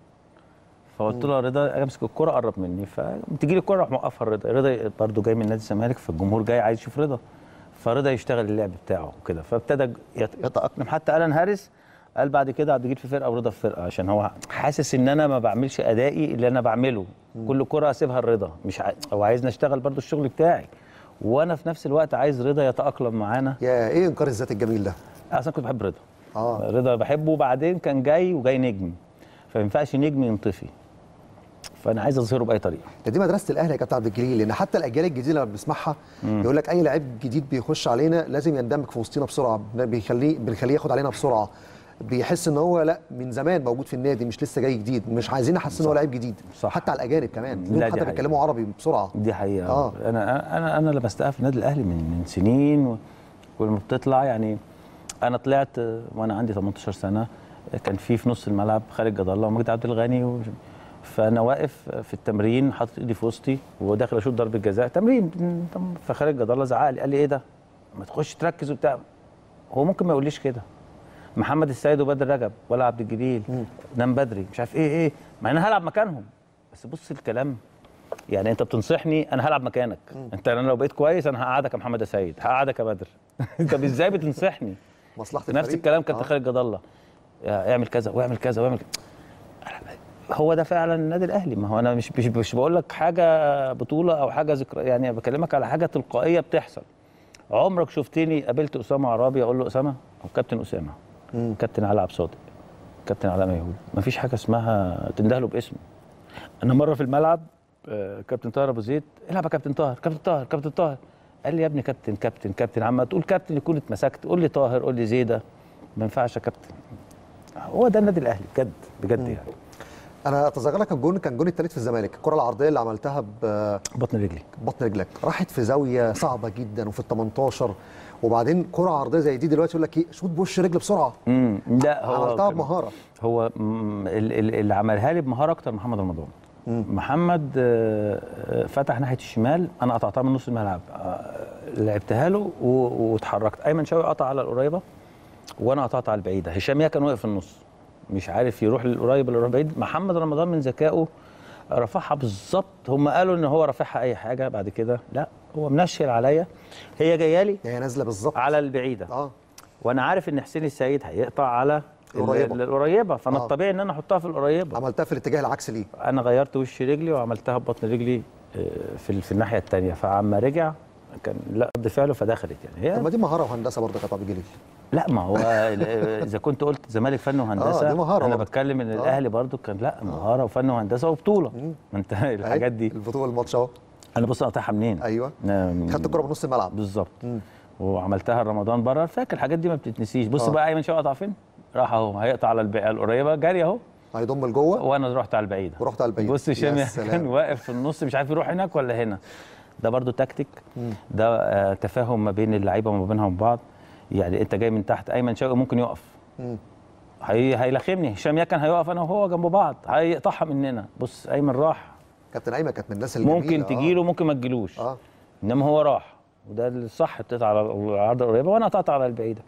فقلت له يا رضا امسك الكره قرب مني فتجي لي الكره اروح موقفها رضا رضا برضه جاي من نادي الزمالك فالجمهور جاي عايز يشوف رضا فرضا يشتغل اللعب بتاعه وكده فابتدى يت- يتاقلم حتى الان هارس قال بعد كده عبد الجليل في فرقه ورضا في فرقه عشان هو حاسس ان انا ما بعملش ادائي اللي انا بعمله كل كره اسيبها لرضا مش ع... هو عايزني اشتغل برضه الشغل بتاعي وانا في نفس الوقت عايز رضا يتاقلم معانا يا ايه انكار الذات الجميل ده اصلا كنت بحب رضا اه رضا بحبه وبعدين كان جاي وجاي نجم فما ينفعش نجم ينطفي فانا عايز اظهره باي طريقه ده دي مدرسه الاهلي يا كابتن عبد الجليل لان حتى الاجيال الجديده لما بنسمعها يقول لك اي لعيب جديد بيخش علينا لازم يندمج في وسطنا بسرعه بيخليه بنخليه ياخد علينا بسرعه بيحس ان هو لا من زمان موجود في النادي مش لسه جاي جديد مش عايزين نحس ان هو لعيب جديد صح. حتى على الاجانب كمان لا، دول دي حتى حقيقة. بيتكلموا عربي بسرعه دي حقيقه آه. آه. انا انا انا لما في النادي الاهلي من من سنين و- ولما بتطلع يعني انا طلعت آه، وانا عندي 18 سنه آه، كان في في نص الملعب خالد جد الله ومجدي عبد الغني و... فانا واقف في التمرين حاطط ايدي في وسطي وداخل اشوط ضربه جزاء تمرين فخالد جد الله زعق لي قال لي ايه ده؟ ما تخش تركز وبتاع هو ممكن ما يقوليش كده محمد السيد وبدر رجب ولا عبد الجليل نام بدري مش عارف ايه ايه مع ان انا هلعب مكانهم بس بص الكلام يعني انت بتنصحني انا هلعب مكانك انت انا لو بقيت كويس انا هقعدك يا محمد يا سيد هقعدك يا بدر انت ازاي بتنصحني مصلحه نفس الفريق. الكلام كابتن آه. خالد جد الله يا اعمل كذا واعمل كذا واعمل كذا هو ده فعلا النادي الاهلي ما هو انا مش مش, مش بقول لك حاجه بطوله او حاجه ذكرى يعني بكلمك على حاجه تلقائيه بتحصل عمرك شفتني قابلت اسامه عرابي اقول له اسامه او كابتن اسامه كابتن علاء عبد الصادق كابتن علاء ميهول مفيش حاجه اسمها تندهله باسمه انا مره في الملعب آه، كابتن طاهر ابو زيد العب يا كابتن طاهر كابتن طاهر كابتن طاهر قال لي يا ابني كابتن كابتن كابتن عم تقول كابتن يكون اتمسكت قول لي طاهر قول لي زيده ما ينفعش يا كابتن هو ده النادي الاهلي بجد بجد يعني انا اتذكر لك الجون كان جون الثالث في الزمالك الكره العرضيه اللي عملتها بطن رجلي ببطن رجلك راحت في زاويه صعبه جدا وفي ال 18 وبعدين كره عرضيه زي دي دلوقتي يقول لك ايه شوط بوش رجل بسرعه امم لا هو عملتها كان- بمهاره هو مم، ال- ال- اللي عملها لي بمهاره اكتر محمد رمضان محمد آه، آه، فتح ناحيه الشمال انا قطعتها من نص الملعب آه، لعبتها له و- واتحركت ايمن شوقي قطع على القريبه وانا قطعت على البعيده هشام يا كان واقف في النص مش عارف يروح للقريب ولا يروح بعيد محمد رمضان من ذكائه رفعها بالظبط هم قالوا ان هو رافعها اي حاجه بعد كده لا هو منشل عليا هي جايه لي هي نازله بالظبط على البعيده اه وانا عارف ان حسين السيد هيقطع على القريبة. ال- القريبه فانا آه. الطبيعي ان انا احطها في القريبه عملتها في الاتجاه العكسي ليه انا غيرت وش رجلي وعملتها ببطن رجلي آه، في ال- في الناحيه الثانيه فعما رجع كان لا رد فعله فدخلت يعني طب ما هي دي مهاره وهندسه برضه يا كابتن عبد الجليل لا ما هو ال- اذا كنت قلت زمالك فن وهندسه آه، دي مهارة انا برضه. بتكلم ان آه. الاهلي برضو كان لا مهاره وفن وهندسه وبطوله ما انت الحاجات دي البطوله الماتش اهو انا بص انا قاطعها منين ايوه نعم. خدت الكره بنص الملعب بالظبط وعملتها رمضان بره فاكر الحاجات دي ما بتتنسيش بص آه. بقى ايمن شوقي قطع فين راح اهو هيقطع على الب- على القريبه جري اهو هيضم لجوه وانا رحت على البعيده ورحت على البعيد بص هشام يا كان سلام. واقف في النص مش عارف يروح هناك ولا هنا ده برضو تكتيك ده آه تفاهم ما بين اللعيبه وما بينهم بعض يعني انت جاي من تحت ايمن شوقي ممكن يقف مم. هي هيلخمني هشام يكن هيقف انا وهو جنب بعض هيقطعها مننا بص ايمن راح كابتن ايمن كانت من الناس الجميله ممكن آه. تجيله ممكن ما تجيلوش اه انما هو راح وده الصح بتقطع على العرض القريبه وانا قطعت على البعيده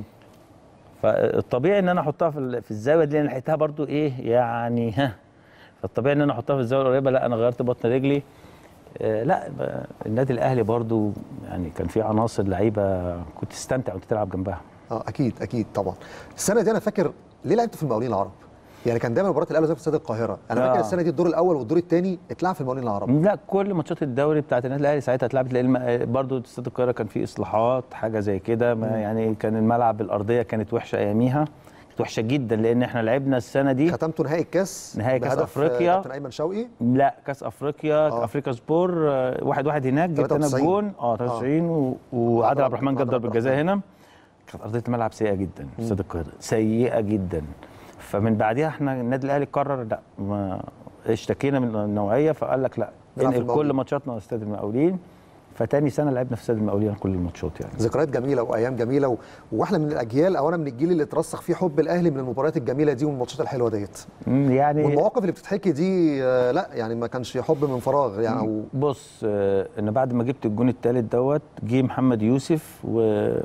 فالطبيعي ان انا احطها في ال- في الزاويه دي انا لحقتها برضو ايه يعني ها فالطبيعي ان انا احطها في الزاويه القريبه لا انا غيرت بطن رجلي آه لا ب- النادي الاهلي برضو يعني كان في عناصر لعيبه كنت تستمتع وانت تلعب جنبها اه اكيد اكيد طبعا السنه دي انا فاكر ليه لعبت في المقاولين العرب يعني كان دايما مباراه الاهلي زي في استاد القاهره انا فاكر آه. السنه دي الدور الاول والدور الثاني اتلعب في المقاولين العرب لا كل ماتشات الدوري بتاعت النادي الاهلي ساعتها اتلعبت لان برضه استاد القاهره كان فيه اصلاحات حاجه زي كده ما يعني كان الملعب الارضيه كانت وحشه اياميها كانت وحشه جدا لان احنا لعبنا السنه دي ختمتوا نهائي الكاس نهائي كأس بهدف، آه، أفريقيا. كابتن ايمن شوقي لا كاس افريقيا آه. آه. افريقيا سبور آه، واحد واحد هناك جبت انا 93. الجون اه 93 و- وعادل عبد الرحمن جاب ضربه جزاء هنا كانت ارضيه الملعب سيئه جدا في استاد القاهره سيئه جدا فمن بعدها احنا النادي الاهلي قرر لا ما اشتكينا من النوعيه فقال لك لا نلعب في انقل المقاولين. كل ماتشاتنا استاد المقاولين فتاني سنه لعبنا في استاد المقاولين كل الماتشات يعني ذكريات جميله وايام جميله و... واحنا من الاجيال او انا من الجيل اللي اترسخ فيه حب الاهلي من المباريات الجميله دي والماتشات الحلوه ديت مم، يعني والمواقف اللي بتتحكي دي آه، لا يعني ما كانش حب من فراغ يعني او بص آه، ان بعد ما جبت الجون الثالث دوت جه محمد يوسف و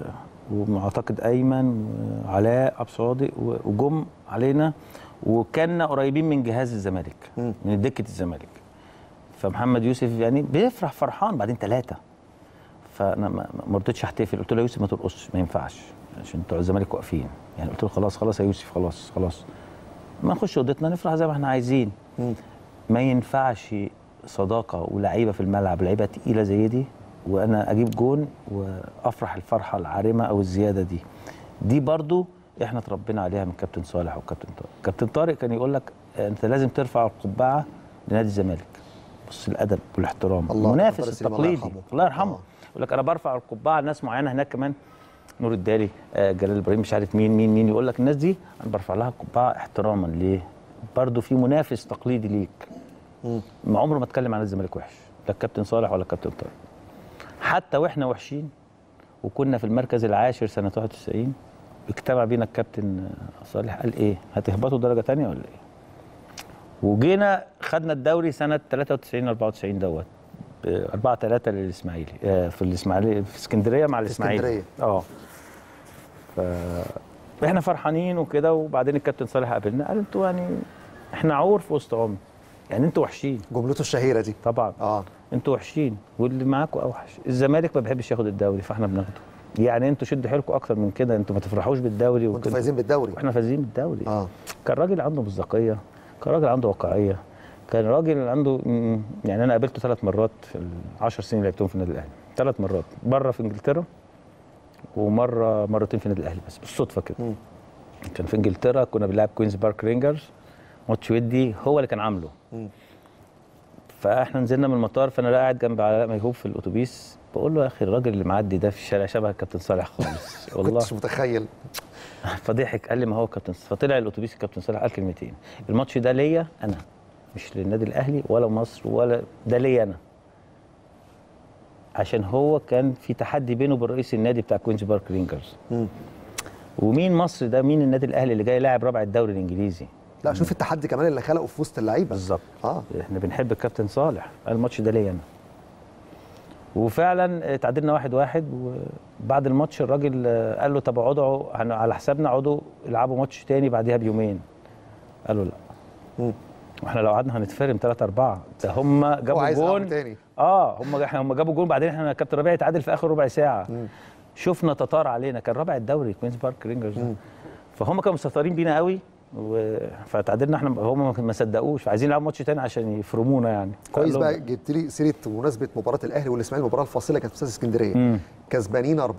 واعتقد ايمن وعلاء عبد الصادق و- وجم علينا وكنا قريبين من جهاز الزمالك مم. من دكه الزمالك فمحمد يوسف يعني بيفرح فرحان بعدين ثلاثه فانا ما ما رضيتش احتفل قلت له يا يوسف ما ترقصش ما ينفعش عشان بتوع الزمالك واقفين يعني قلت له خلاص خلاص يا يوسف خلاص خلاص ما نخش اوضتنا نفرح زي ما احنا عايزين مم. ما ينفعش صداقه ولعيبه في الملعب لعيبه تقيله زي دي وانا اجيب جون وافرح الفرحه العارمه او الزياده دي دي برضو احنا اتربينا عليها من كابتن صالح وكابتن طارق كابتن طارق كان يقول لك انت لازم ترفع القبعه لنادي الزمالك بص الادب والاحترام الله المنافس أكبر، سليم، الله التقليدي يرحمه. الله يرحمه آه. يقول لك انا برفع القبعه لناس معينه هناك كمان نور الدالي آه، جلال ابراهيم مش عارف مين مين مين يقول لك الناس دي انا برفع لها القبعه احتراما ليه؟ برضه في منافس تقليدي ليك مم. ما عمره ما اتكلم عن الزمالك وحش لا الكابتن صالح ولا الكابتن طارق حتى واحنا وحشين وكنا في المركز العاشر سنه 91 اجتمع بينا الكابتن صالح قال ايه هتهبطوا درجه تانية ولا ايه وجينا خدنا الدوري سنه 93 94 دوت 4 3 للاسماعيلي آه، في الاسماعيلي في اسكندريه مع الاسماعيلي اسكندرية. اه ف احنا فرحانين وكده وبعدين الكابتن صالح قابلنا قال انتوا يعني احنا عور في وسط عمر يعني انتوا وحشين جملته الشهيره دي طبعا اه انتوا وحشين واللي معاكم اوحش الزمالك ما بيحبش ياخد الدوري فاحنا بناخده يعني انتوا شدوا حيلكم اكتر من كده انتوا ما تفرحوش بالدوري وانتوا وكده. فايزين بالدوري واحنا فايزين بالدوري اه كان راجل عنده مصداقيه كان راجل عنده واقعيه كان راجل عنده مم، يعني انا قابلته ثلاث مرات في العشر سنين اللي لعبتهم في النادي الاهلي ثلاث مرات مره في انجلترا ومره مرتين في النادي الاهلي بس بالصدفه كده مم. كان في انجلترا كنا بنلعب كوينز بارك رينجرز ماتش ودي هو اللي كان عامله مم. فاحنا نزلنا من المطار فانا قاعد جنب علاء ميهوب في الاتوبيس بقول له يا اخي الراجل اللي معدي ده في الشارع شبه الكابتن صالح خالص والله كنتش متخيل فضحك قال لي ما هو كابتن فطلع الاتوبيس الكابتن صالح قال كلمتين الماتش ده ليا انا مش للنادي الاهلي ولا مصر ولا ده ليا انا عشان هو كان في تحدي بينه وبين رئيس النادي بتاع كوينز بارك رينجرز مم. ومين مصر ده مين النادي الاهلي اللي جاي لاعب رابع الدوري الانجليزي لا شوف التحدي كمان اللي خلقه في وسط اللعيبه بالظبط اه احنا بنحب الكابتن صالح قال الماتش ده ليا انا وفعلا اتعادلنا واحد واحد وبعد الماتش الراجل آه، قال له طب اقعدوا هن- على حسابنا اقعدوا العبوا ماتش تاني بعديها بيومين قالوا لا مم. واحنا لو قعدنا هنتفرم 3 4 ده هم هو جابوا عايز يلعبوا جون تاني اه هم احنا هم جابوا جون بعدين احنا كابتن ربيع اتعادل في اخر ربع ساعه مم. شفنا تتار علينا كان رابع الدوري كوينز بارك رينجرز ده. مم. فهم كانوا مستهترين بينا قوي و... فتعادلنا احنا هم ما صدقوش عايزين يلعبوا ماتش تاني عشان يفرمونا يعني كويس فقال بقى لهم- جبت لي سيره بمناسبه مباراه الاهلي والاسماعيلي المباراه الفاصله كانت في استاد اسكندريه مم. كسبانين 4-0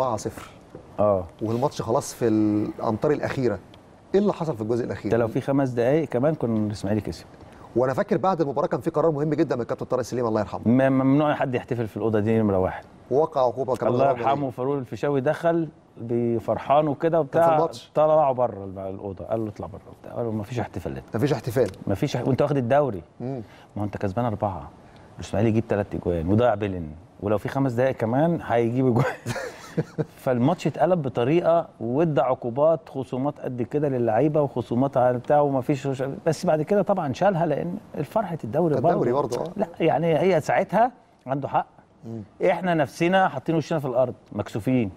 اه والماتش خلاص في الامتار الاخيره ايه اللي حصل في الجزء الاخير ده لو في خمس دقائق كمان كنا الاسماعيلي كسب وانا فاكر بعد المباراه كان في قرار مهم جدا من الكابتن طارق سليم الله يرحمه م- ممنوع حد يحتفل في الاوضه دي نمره واحد ووقع عقوبه كمان الله ضربة يرحمه فاروق الفيشاوي دخل بفرحان وكده وبتاع الماتش. طلعوا بره الاوضه قال له اطلع بره وبتاع قالوا ما فيش احتفالات مفيش احتفال ما فيش وانت واخد الدوري مم. ما هو انت كسبان اربعه الاسماعيلي يجيب ثلاث اجوان وضيع بيلن ولو في خمس دقائق كمان هيجيب اجوان فالماتش اتقلب بطريقه وادى عقوبات خصومات قد كده للعيبه وخصومات على بتاع وما فيش بس بعد كده طبعا شالها لان فرحه الدوري برضه الدوري برضه اه لا يعني هي ساعتها عنده حق احنا نفسنا حاطين وشنا في الارض مكسوفين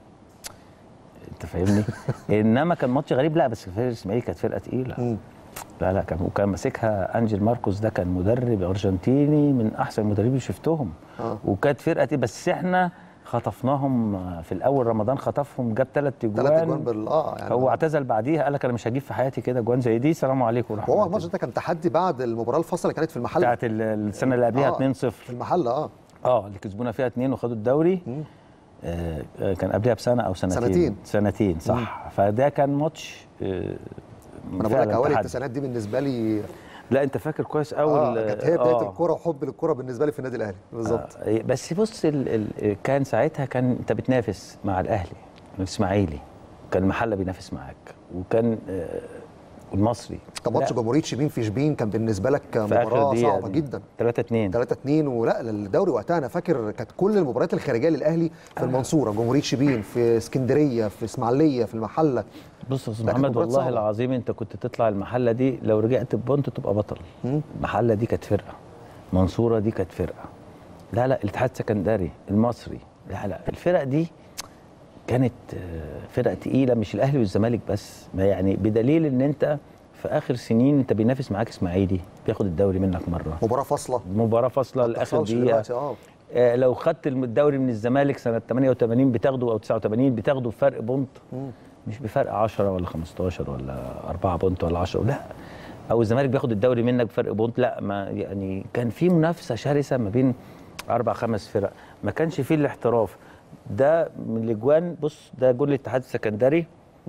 انت فاهمني انما كان ماتش غريب لا بس فرقه الاسماعيلي كانت فرقه تقيله مم. لا لا كان وكان ماسكها انجل ماركوس ده كان مدرب ارجنتيني من احسن المدربين اللي شفتهم آه. وكانت فرقه تقيلة، بس احنا خطفناهم في الاول رمضان خطفهم جاب ثلاث ثلاث اجوان اجوان بال اه يعني هو اعتزل بعديها قال لك انا مش هجيب في حياتي كده جوان زي دي سلام عليكم ورحمه هو الله الماتش ده كان تحدي بعد المباراه الفاصله كانت في المحل بتاعت ال- السنه اللي قبلها آه. 2-0 في المحل اه اه اللي كسبونا فيها اثنين وخدوا الدوري مم. آه آه، كان قبلها بسنه او سنتين سنتين. سنتين صح فده كان ماتش آه انا بقول لك فعلاً اوائل تحدي. التسعينات دي بالنسبه لي لا انت فاكر كويس قوي اه كانت هي بدايه آه. الكوره وحب للكوره بالنسبه لي في النادي الاهلي بالظبط آه، بس بص ال ال كان ساعتها كان انت بتنافس مع الاهلي الاسماعيلي كان المحله بينافس معاك وكان آه، المصري كان ماتش لا، جمهوريه شبين في شبين كان بالنسبه لك في آخر مباراه دقيقة صعبه دي. جدا 3 2 3 2 ولا الدوري وقتها انا فاكر كانت كل المباريات الخارجيه للاهلي في المنصوره جمهوريه شبين في اسكندريه في اسماعيليه في المحله بص يا استاذ لا، كانت محمد مباراة والله صعبة. العظيم انت كنت تطلع المحله دي لو رجعت ببونت تبقى بطل مم. المحله دي كانت فرقه منصوره دي كانت فرقه لا لا الاتحاد السكندري المصري لا لا الفرق دي كانت آه، فرق تقيله مش الاهلي والزمالك بس ما يعني بدليل ان انت في اخر سنين انت بينافس معاك اسماعيلي بياخد الدوري منك مره مباراه فاصله مباراه فاصله ما لاخر بتحصلش دقيقه دلوقتي اه آه، لو خدت الدوري من الزمالك سنه 88 بتاخده او 89 بتاخده بفرق بونت مش بفرق 10 ولا 15 ولا 4 بونت ولا 10 لا او الزمالك بياخد الدوري منك بفرق بونت لا ما يعني كان في منافسه شرسه ما بين اربع خمس فرق ما كانش فيه الاحتراف ده من الاجوان بص ده جول الاتحاد السكندري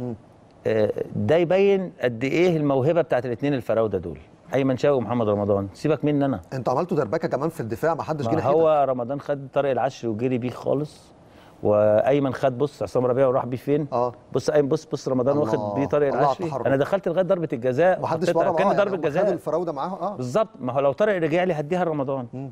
آه، ده يبين قد ايه الموهبه بتاعت الاثنين الفراوده دول ايمن شاوي ومحمد رمضان سيبك مني انا انتوا عملتوا دربكه كمان في الدفاع ما حدش جه ما ناحيتك. هو رمضان خد طارق العشري وجري بيه خالص وايمن خد بص عصام ربيع وراح بيه فين اه بص ايمن بص بص رمضان الله، واخد بيه طارق الله على العشري التحرك. انا دخلت لغايه ضربه الجزاء ما حدش وحطيتها ورا كان معاه ضربه يعني هم خدوا جزاء الفراوده معاه اه بالظبط ما هو لو طارق رجع لي هديها لرمضان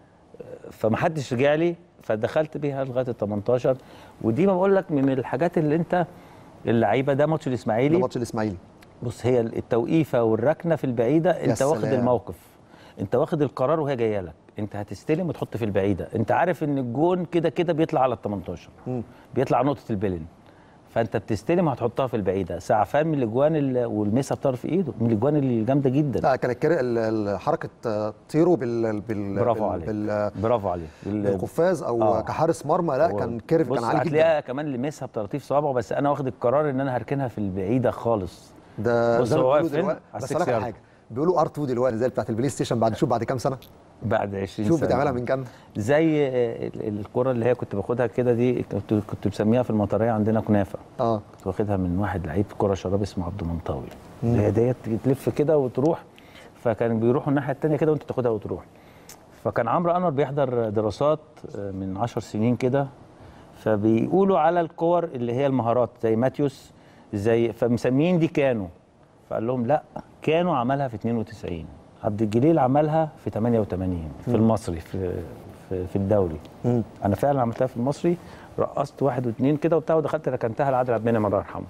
فما حدش رجع لي فدخلت بيها لغايه ال 18 ودي ما بقول لك من الحاجات اللي انت اللعيبه ده ماتش ده الاسماعيلي ماتش الاسماعيلي بص هي التوقيفه والركنه في البعيده انت واخد سلام. الموقف انت واخد القرار وهي جايه لك انت هتستلم وتحط في البعيده انت عارف ان الجون كده كده بيطلع على ال 18 بيطلع نقطه البلن فانت بتستلم وهتحطها في البعيده سعفان من الاجوان ال- والمسها بطرف ايده من الاجوان الجامده جدا لا كانت كر- ال- ال- حركه آه، طيرو بال بال برافو بال- عليك بال برافو عليك ال- بالقفاز او آه. كحارس مرمى لا هو- كان كيرف بص كان عالي جدا هتلاقيها كمان لمسها بطراطيف صوابعه بس انا واخد القرار ان انا هركنها في البعيده خالص ده بص زي ما هو بيقولوا واقف فين؟ دلوقتي على بس السكس اقول لك على يارد. حاجه بيقولوا ار 2 دلوقتي زي بتاعت البلاي ستيشن بعد شوف بعد كام سنه بعد 20 شوف سنه بتعملها من كام زي ال- الكرة اللي هي كنت باخدها كده دي كنت كنت مسميها في المطريه عندنا كنافه اه كنت واخدها من واحد لعيب كرة شراب اسمه عبد المنطاوي اللي هي ديت تلف كده وتروح فكان بيروحوا الناحيه الثانيه كده وانت تاخدها وتروح فكان عمرو انور بيحضر دراسات آه، من 10 سنين كده فبيقولوا على الكور اللي هي المهارات زي ماتيوس زي فمسميين دي كانوا فقال لهم لا كانوا عملها في 92 عبد الجليل عملها في 88 في المصري في في, في الدوري انا فعلا عملتها في المصري رقصت واحد واثنين كده وبتاع ودخلت ركنتها لعادل عبد المنعم الله يرحمه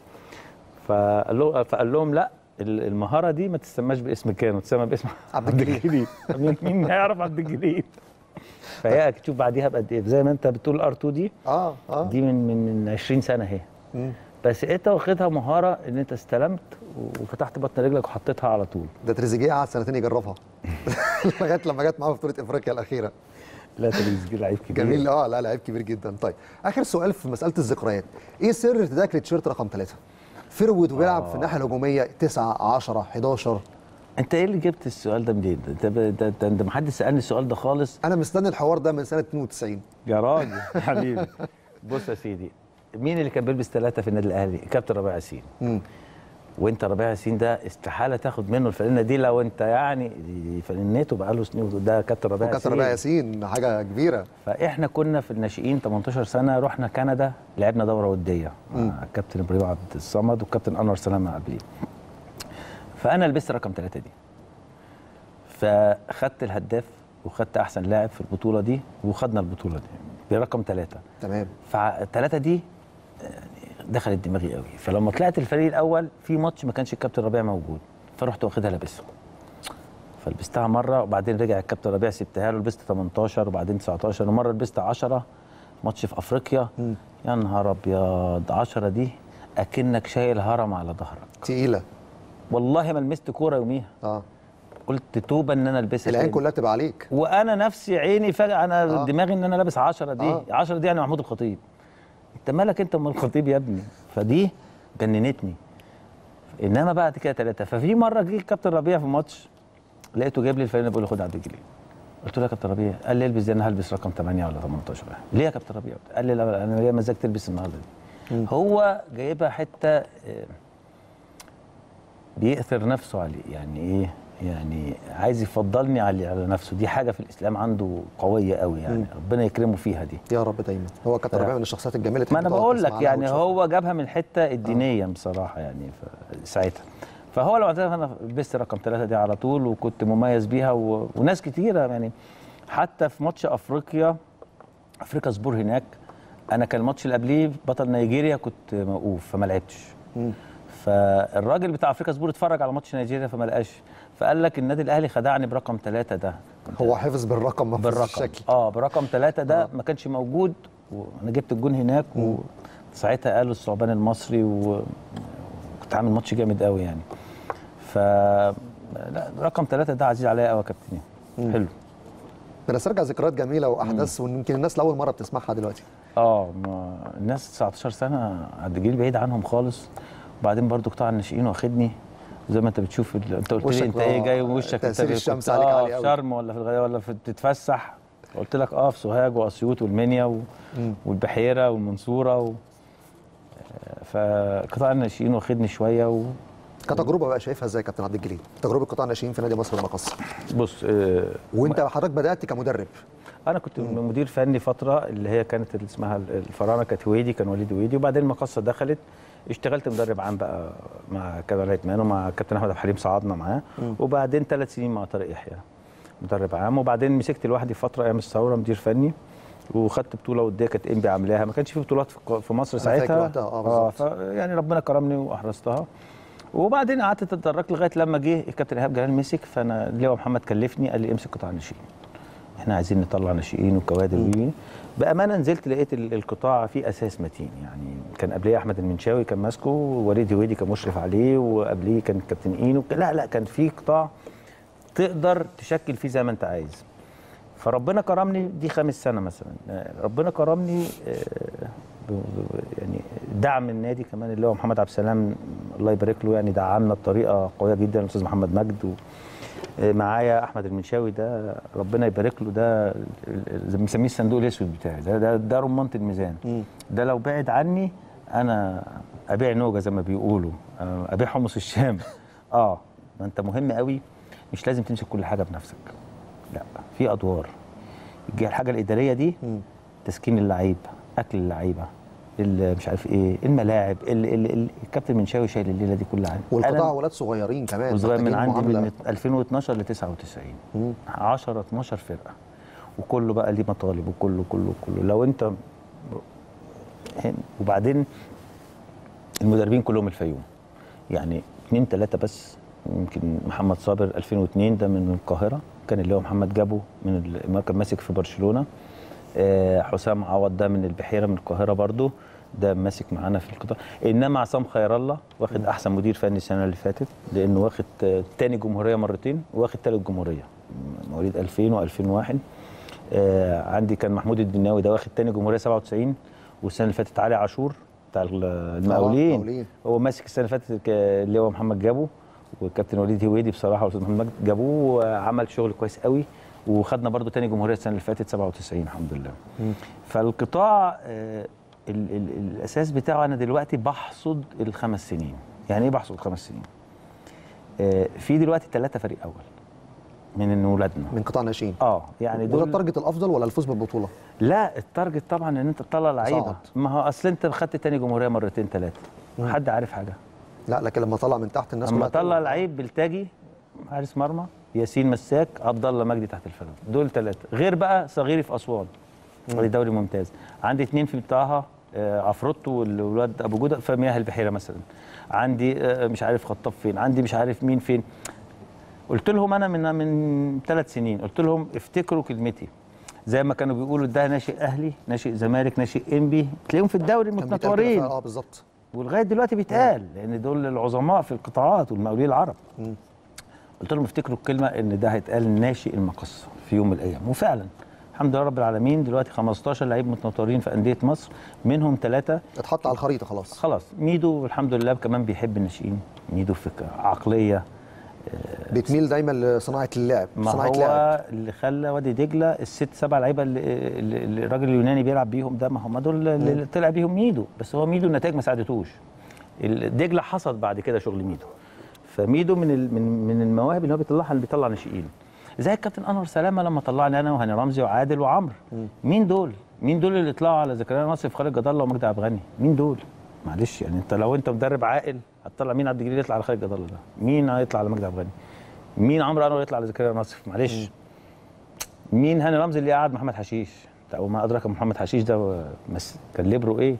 فقال له فقال لهم لا ال- المهاره دي ما تسماش باسم كانوا تسمى باسم عبد الجليل. مين مين هيعرف عبد الجليل فهي تشوف بعديها بقد ايه زي ما انت بتقول ار 2 دي اه اه دي من من من 20 سنه اهي بس انت واخدها مهاره ان انت استلمت وفتحت بطن رجلك وحطيتها على طول ده تريزيجيه قعد سنتين يجربها لغايه لما جت معاه في بطوله افريقيا الاخيره لا تريزيجيه لعيب كبير جميل اه لا لعيب كبير جدا طيب اخر سؤال في مساله الذكريات ايه سر ارتداك للتيشيرت رقم ثلاثة فروت وبيلعب في الناحيه الهجوميه 9 10 11 انت ايه اللي جبت السؤال ده منين؟ انت ب- ده- ده- انت ما حدش سالني السؤال ده خالص انا مستني الحوار ده من سنه 92 يا راجل حبيبي بص يا سيدي مين اللي كان بيلبس ثلاثه في النادي الاهلي؟ كابتن ربيع ياسين مم. وانت ربيع ياسين ده استحاله تاخد منه الفانله دي لو انت يعني فنيته بقى له سنين ده كابتن ربيع وكابتن ياسين ربيع ياسين حاجه كبيره فاحنا كنا في الناشئين 18 سنه رحنا كندا لعبنا دوره وديه مع الكابتن ابراهيم عبد الصمد والكابتن انور سلامه قبليه فانا لبست رقم ثلاثه دي فخدت الهداف وخدت احسن لاعب في البطوله دي وخدنا البطوله دي برقم ثلاثه تمام فالثلاثه دي يعني دخلت دماغي قوي فلما طلعت الفريق الاول في ماتش ما كانش الكابتن ربيع موجود فرحت واخدها لابسها فلبستها مره وبعدين رجع الكابتن ربيع سبتها له لبست 18 وبعدين 19 ومره لبست 10 ماتش في افريقيا يا نهار ابيض 10 دي اكنك شايل هرم على ظهرك تقيله والله ما لمست كوره يوميها اه قلت توبه ان انا البسها العين تاني. كلها تبقى عليك وانا نفسي عيني فجاه انا آه. آه. دماغي ان انا لابس 10 دي آه. آه. 10 دي يعني محمود الخطيب انت مالك انت ام الخطيب يا ابني فدي جننتني انما بعد كده ثلاثه ففي مره جه الكابتن ربيع في ماتش لقيته جايب لي الفانله بيقول لي خد عبد الجليل قلت له يا كابتن ربيع قال لي البس دي انا هلبس رقم 8 ولا 18 ليه يا كابتن ربيع قال لي لا انا ليا مزاج تلبس النهارده دي هو جايبها حته آه، بيأثر نفسه عليه يعني ايه يعني عايز يفضلني على على نفسه دي حاجه في الاسلام عنده قويه قوي يعني ربنا يكرمه فيها دي يا رب دايما هو كابتن ف- ربيع من الشخصيات الجميله ما انا تحب تقعد بقول تسمع لك لها يعني وتشوفها. هو جابها من الحته الدينيه بصراحه يعني ف- ساعتها فهو لو اعترف انا لبست رقم ثلاثة دي على طول وكنت مميز بيها و... وناس كتيره يعني حتى في ماتش افريقيا افريقيا سبور هناك انا كان الماتش اللي قبليه بطل نيجيريا كنت موقوف فما لعبتش فالراجل بتاع افريقيا سبور اتفرج على ماتش نيجيريا فما لقاش فقال لك النادي الاهلي خدعني برقم ثلاثة ده هو حافظ بالرقم ما حافظ بالرقم الشكل اه برقم ثلاثة ده ما كانش موجود وانا جبت الجون هناك و... ساعتها قالوا الثعبان المصري و- وكنت عامل ماتش جامد قوي يعني ف لا رقم ثلاثة ده عزيز عليا قوي يا كابتن حلو بنسترجع ذكريات جميله واحداث ويمكن الناس لاول مره بتسمعها دلوقتي اه ما الناس 19 سنه عبد الجليل بعيد عنهم خالص وبعدين برضو قطاع الناشئين واخدني زي ما انت بتشوف ال... انت قلت وشك لي انت بقى ايه جاي وشك انت تأثير كنت- الشمس عليك اه عالي في أوي. شرم ولا في الغردقه ولا في بتتفسح قلت لك اه في سوهاج واسيوط والمنيا و... والبحيره والمنصوره و... فقطاع الناشئين واخدني شويه و... كتجربه بقى شايفها ازاي يا كابتن عبد الجليل تجربه قطاع الناشئين في نادي مصر المقص بص آه وانت حضرتك بدات كمدرب انا كنت مدير فني فتره اللي هي كانت اللي اسمها الفراعنه كانت هويدي كان وليد هويدي وبعدين المقصه دخلت اشتغلت مدرب عام بقى مع كابتن عثمان ومع كابتن احمد عبد الحليم صعدنا معاه وبعدين ثلاث سنين مع طارق يحيى مدرب عام وبعدين مسكت لوحدي فتره ايام الثوره مدير فني وخدت بطوله وديه كانت انبي عاملاها ما كانش في بطولات في- في مصر أنا فاكر ساعتها وقتها، آه، بالظبط. ف- يعني ربنا كرمني واحرزتها وبعدين قعدت اتدرجت لغايه لما جه الكابتن ايهاب جلال مسك فانا لواء محمد كلفني قال لي امسك قطاع الناشئين احنا عايزين نطلع ناشئين وكوادر وي بامانه نزلت لقيت ال- القطاع فيه اساس متين يعني كان قبليه احمد المنشاوي كان ماسكه ووليد هويدي كان مشرف عليه وقبليه كان كابتن اينو لا لا كان في قطاع تقدر تشكل فيه زي ما انت عايز فربنا كرمني دي خامس سنه مثلا آه، ربنا كرمني آه، ب- ب- يعني دعم النادي كمان اللي هو محمد عبد السلام الله يبارك له يعني دعمنا بطريقه قويه جدا الاستاذ محمد مجد و آه، معايا احمد المنشاوي ده ربنا يبارك له ده ال- ال- زي ما بنسميه الصندوق الاسود بتاعي ده ده, ده رمانه الميزان ده لو بعد عني انا ابيع نوجه زي ما بيقولوا آه، ابيع حمص الشام اه ما انت مهم قوي مش لازم تمسك كل حاجه بنفسك لا في ادوار الج- الحاجه الاداريه دي تسكين اللعيب اكل اللعيبه ال- مش عارف ايه الملاعب ال ال ال الكابتن منشاوي شايل الليله دي كلها عني والقطاع أنا ولاد صغيرين كمان وصغير من محتاجين عندي معاملة. من 2012 ل 99 10 12 فرقه وكله بقى ليه مطالب وكله كله كله لو انت هن- وبعدين المدربين كلهم الفيوم يعني اثنين ثلاثه بس يمكن محمد صابر 2002 ده من القاهره كان اللي هو محمد جابو من ال- ما كان ماسك في برشلونه آه، حسام عوض ده من البحيره من القاهره برضو ده ماسك معانا في القطاع انما عصام خير الله واخد احسن مدير فني السنه اللي فاتت لانه واخد آه، تاني جمهوريه مرتين واخد تالت جمهوريه مواليد 2000 و2001 آه عندي كان محمود الدناوي ده واخد تاني جمهوريه 97 والسنه اللي فاتت علي عاشور بتاع المقاولين المقاولين. هو ماسك السنه اللي فاتت ك- اللي هو محمد جابو والكابتن وليد هويدي بصراحه والاستاذ محمد مجد جابوه وعمل شغل كويس قوي وخدنا برضو تاني جمهوريه السنه اللي فاتت 97 الحمد لله فالقطاع آه، ال ال الاساس بتاعه انا دلوقتي بحصد الخمس سنين يعني ايه بحصد الخمس سنين آه، في دلوقتي ثلاثه فريق اول من ولادنا من قطاع الناشئين اه يعني وده دول التارجت الافضل ولا الفوز بالبطوله لا التارجت طبعا ان انت تطلع لعيبه صعد. ما هو اصل انت خدت تاني جمهوريه مرتين ثلاثه حد عارف حاجه لا لكن لما طلع من تحت الناس اما كلها طلع لعيب بلتاجي حارس مرمى ياسين مساك عبد الله مجدي تحت الفرد دول ثلاثه غير بقى صغيري في اسوان ودي دوري ممتاز عندي اثنين في طه آه، عفروتو والولاد ابو جوده في مياه البحيره مثلا عندي آه، مش عارف خطاب فين عندي مش عارف مين فين قلت لهم انا من من ثلاث سنين قلت لهم افتكروا كلمتي زي ما كانوا بيقولوا ده ناشئ اهلي ناشئ زمالك ناشئ انبي تلاقيهم في الدوري كان بيتقال كده متنطورين فعلا، اه بالظبط ولغايه دلوقتي بيتقال لان دول العظماء في القطاعات والمقاولين العرب قلت لهم افتكروا الكلمه ان ده هيتقال ناشئ المقصه في يوم من الايام وفعلا الحمد لله رب العالمين دلوقتي 15 لعيب متنطورين في انديه مصر منهم ثلاثه اتحط على الخريطه خلاص خلاص ميدو الحمد لله كمان بيحب الناشئين ميدو في عقليه بتميل دايما لصناعه اللعب ما صناعه هو لعب اللي خلى وادي دجله الست سبع لعيبه اللي, اللي اللي الراجل اليوناني بيلعب بيهم ده ما هم دول اللي طلع بيهم ميدو بس هو ميدو النتائج ما ساعدتوش ال- دجله حصد بعد كده شغل ميدو فميدو من ال- من من المواهب اللي هو بيطلعها اللي بيطلع ناشئين زي الكابتن انور سلامه لما طلعني انا وهاني رمزي وعادل وعمرو مين دول؟ مين دول اللي طلعوا على زكريا ناصف خالد جد الله ومجدي عبد الغني؟ مين دول؟ معلش يعني انت لو انت مدرب عاقل هتطلع مين عبد الجليل يطلع على خالد جد الله ده؟ مين هيطلع على مجدي عبد الغني؟ مين عمرو انور يطلع على زكريا ناصف؟ معلش مين هاني رمزي اللي قعد محمد حشيش او ما ادراك محمد حشيش ده مس كان ليبرو ايه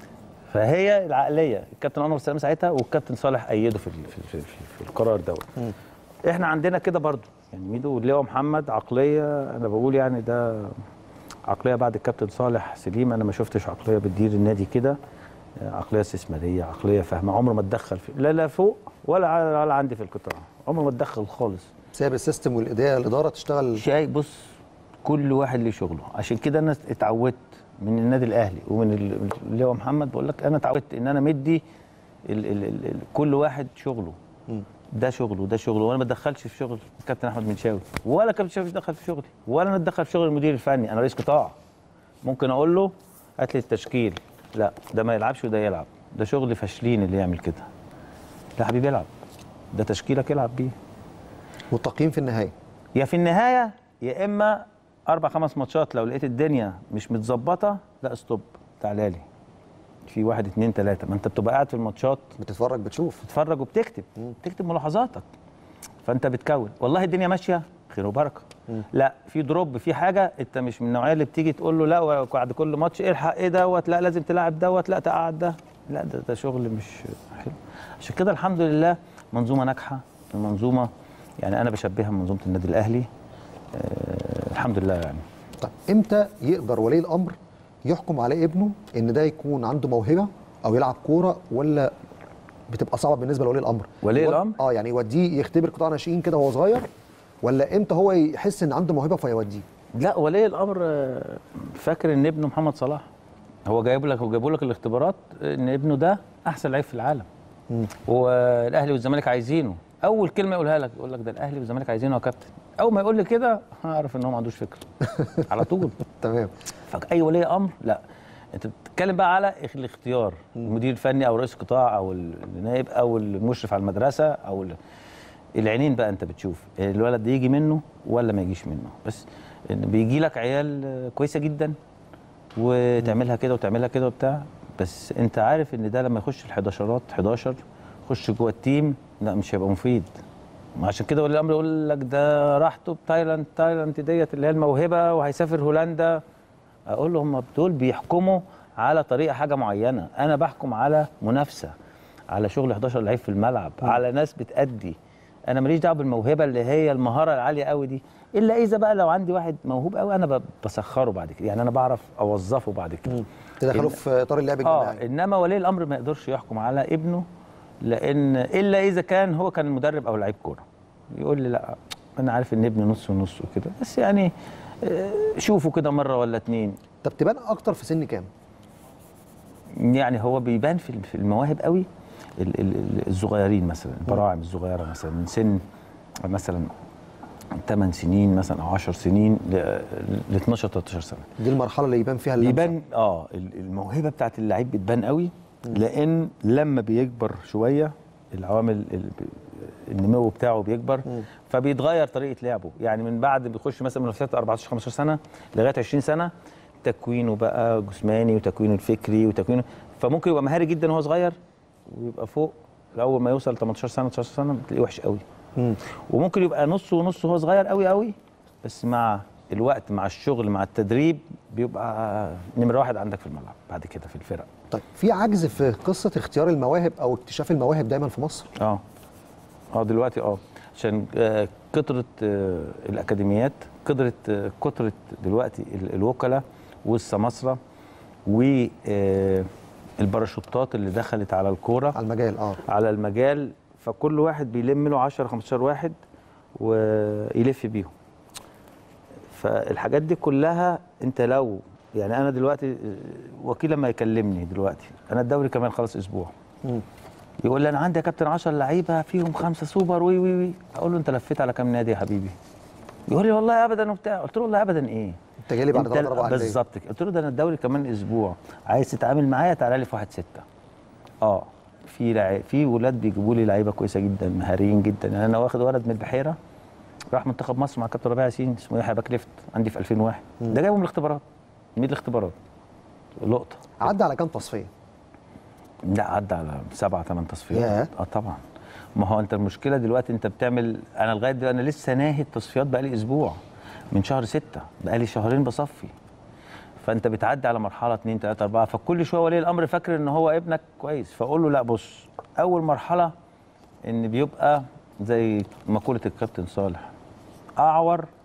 فهي العقليه الكابتن انور سلام ساعتها والكابتن صالح ايده في ال- في, في, في, في القرار دوت احنا عندنا كده برضو يعني ميدو واللواء محمد عقليه انا بقول يعني ده عقليه بعد الكابتن صالح سليم انا ما شفتش عقليه بتدير النادي كده عقليه استثماريه عقليه فاهمه عمره ما اتدخل في لا لا فوق ولا ع- ولا عندي في القطاع عمره ما اتدخل خالص سايب السيستم والاداره الاداره تشتغل شيء بص كل واحد ليه شغله عشان كده انا اتعودت من النادي الاهلي ومن ال- اللي هو محمد بقول لك انا اتعودت ان انا مدي ال ال ال ال كل واحد شغله ده شغله ده شغله وانا ما اتدخلش في شغل الكابتن احمد منشاوي ولا كابتن شاوي يتدخل في شغلي ولا انا اتدخل في شغل المدير الفني انا رئيس قطاع ممكن اقول له هات لي التشكيل لا ده ما يلعبش وده يلعب ده شغل فاشلين اللي يعمل كده لا حبيبي العب ده تشكيلك العب بيه والتقييم في النهايه يا في النهايه يا اما اربع خمس ماتشات لو لقيت الدنيا مش متظبطه لا ستوب تعالى لي في واحد اتنين تلاته ما انت بتبقى قاعد في الماتشات بتتفرج بتشوف تتفرج وبتكتب تكتب ملاحظاتك فانت بتكون والله الدنيا ماشيه خير وبركه لا في دروب في حاجه انت مش من النوعيه اللي بتيجي تقول له لا بعد كل ماتش الحق ايه دوت لا لازم تلاعب دوت لا تقعد ده لا ده, ده شغل مش حلو عشان كده الحمد لله منظومه ناجحه المنظومه يعني انا بشبهها بمنظومه النادي الاهلي آه الحمد لله يعني طيب امتى يقدر ولي الامر يحكم على ابنه ان ده يكون عنده موهبه او يلعب كوره ولا بتبقى صعبه بالنسبه لولي الامر ولي هو- الأمر؟ اه يعني يوديه يختبر قطاع ناشئين كده وهو صغير ولا امتى هو يحس ان عنده موهبه فيوديه لا ولي الامر آه، فاكر ان ابنه محمد صلاح هو جايب لك وجابوا لك الاختبارات ان ابنه ده احسن لعيب في العالم والاهلي والزمالك عايزينه اول كلمه يقولها لك يقول لك ده الاهلي والزمالك عايزينه يا كابتن اول ما يقول لي كده هعرف ان هو ما عندوش فكره على طول تمام فاي ولي امر لا انت بتتكلم بقى على الاختيار المدير الفني او رئيس القطاع او النائب او المشرف على المدرسه او ال- العينين بقى انت بتشوف الولد ده يجي منه ولا ما يجيش منه بس إن بيجي لك عيال آه، كويسه جدا وتعملها كده وتعملها كده وبتاع بس انت عارف ان ده لما يخش الحداشرات 11 يخش جوه التيم لا مش هيبقى مفيد عشان كده ولي الامر يقول لك ده راحته بتايلاند تايلاند ديت اللي هي الموهبه وهيسافر هولندا اقول له هم دول بيحكموا على طريقه حاجه معينه انا بحكم على منافسه على شغل 11 لعيب في الملعب على ناس بتأدي انا ماليش دعوه بالموهبه اللي هي المهاره العاليه قوي دي الا اذا بقى لو عندي واحد موهوب قوي انا ب- بسخره بعد كده يعني انا بعرف اوظفه بعد كده تدخله إن- في اطار اللعب اه الجماعي انما ولي الامر ما يقدرش يحكم على ابنه لان الا اذا كان هو كان مدرب او لعيب كوره يقول لي لا انا عارف ان ابني نص ونص وكده بس يعني آه، شوفوا كده مره ولا اتنين طب تبان اكتر في سن كام يعني هو بيبان في في المواهب قوي ال- ال- ال- الصغيرين مثلا البراعم الصغيره مثلا من سن مثلا 8 سنين مثلا او 10 سنين ل ل 12 13 سنه دي المرحله اللي يبان فيها اللمسة. بيبان اه ال- الموهبه بتاعت اللعيب بتبان قوي لان لما بيكبر شويه العوامل ال- النمو بتاعه بيكبر فبيتغير طريقه لعبه يعني من بعد بيخش مثلا من فتره 14 15 سنه لغايه 20 سنه تكوينه بقى جسماني وتكوينه الفكري وتكوينه فممكن يبقى مهاري جدا وهو صغير ويبقى فوق اول ما يوصل 18 سنه 19 سنه بتلاقيه وحش قوي مم. وممكن يبقى نص ونص وهو صغير قوي قوي بس مع الوقت مع الشغل مع التدريب بيبقى نمره واحد عندك في الملعب بعد كده في الفرق طيب في عجز في قصه اختيار المواهب او اكتشاف المواهب دايما في مصر اه اه دلوقتي اه عشان آه، كترة آه، الأكاديميات كترة آه، كترة دلوقتي ال- الوكلاء والسماسرة والباراشوتات اللي دخلت على الكورة على المجال اه على المجال فكل واحد بيلم له 10 15 واحد ويلف بيهم فالحاجات دي كلها انت لو يعني انا دلوقتي وكيل لما يكلمني دلوقتي انا الدوري كمان خلاص اسبوع مم. يقول لي انا عندي يا كابتن 10 لعيبه فيهم خمسه سوبر وي وي وي اقول له انت لفيت على كام نادي يا حبيبي يقول لي والله ابدا وبتاع قلت له والله ابدا ايه انت جاي لي بعد انت ثلاث اربع انديه بالظبط كده. قلت له ده انا الدوري كمان اسبوع عايز تتعامل معايا تعالى لي في واحد ستة اه في لعي... في ولاد بيجيبوا لي لعيبه كويسه جدا مهاريين جدا يعني انا واخد ولد من البحيره راح منتخب مصر مع كابتن ربيع ياسين اسمه يحيى باك ليفت عندي في 2001 ده جايبه من الاختبارات من الاختبارات لقطه عدى على كام تصفيه لا عدى على سبعة ثمان ياه. تصفيات اه طبعا ما هو انت المشكله دلوقتي انت بتعمل انا لغايه دلوقتي انا لسه ناهي التصفيات بقالي اسبوع من شهر ستة بقالي شهرين بصفي فانت بتعدي على مرحله اثنين ثلاثه اربعه فكل شويه ولي الامر فاكر ان هو ابنك كويس فاقول له لا بص اول مرحله ان بيبقى زي مقوله الكابتن صالح اعور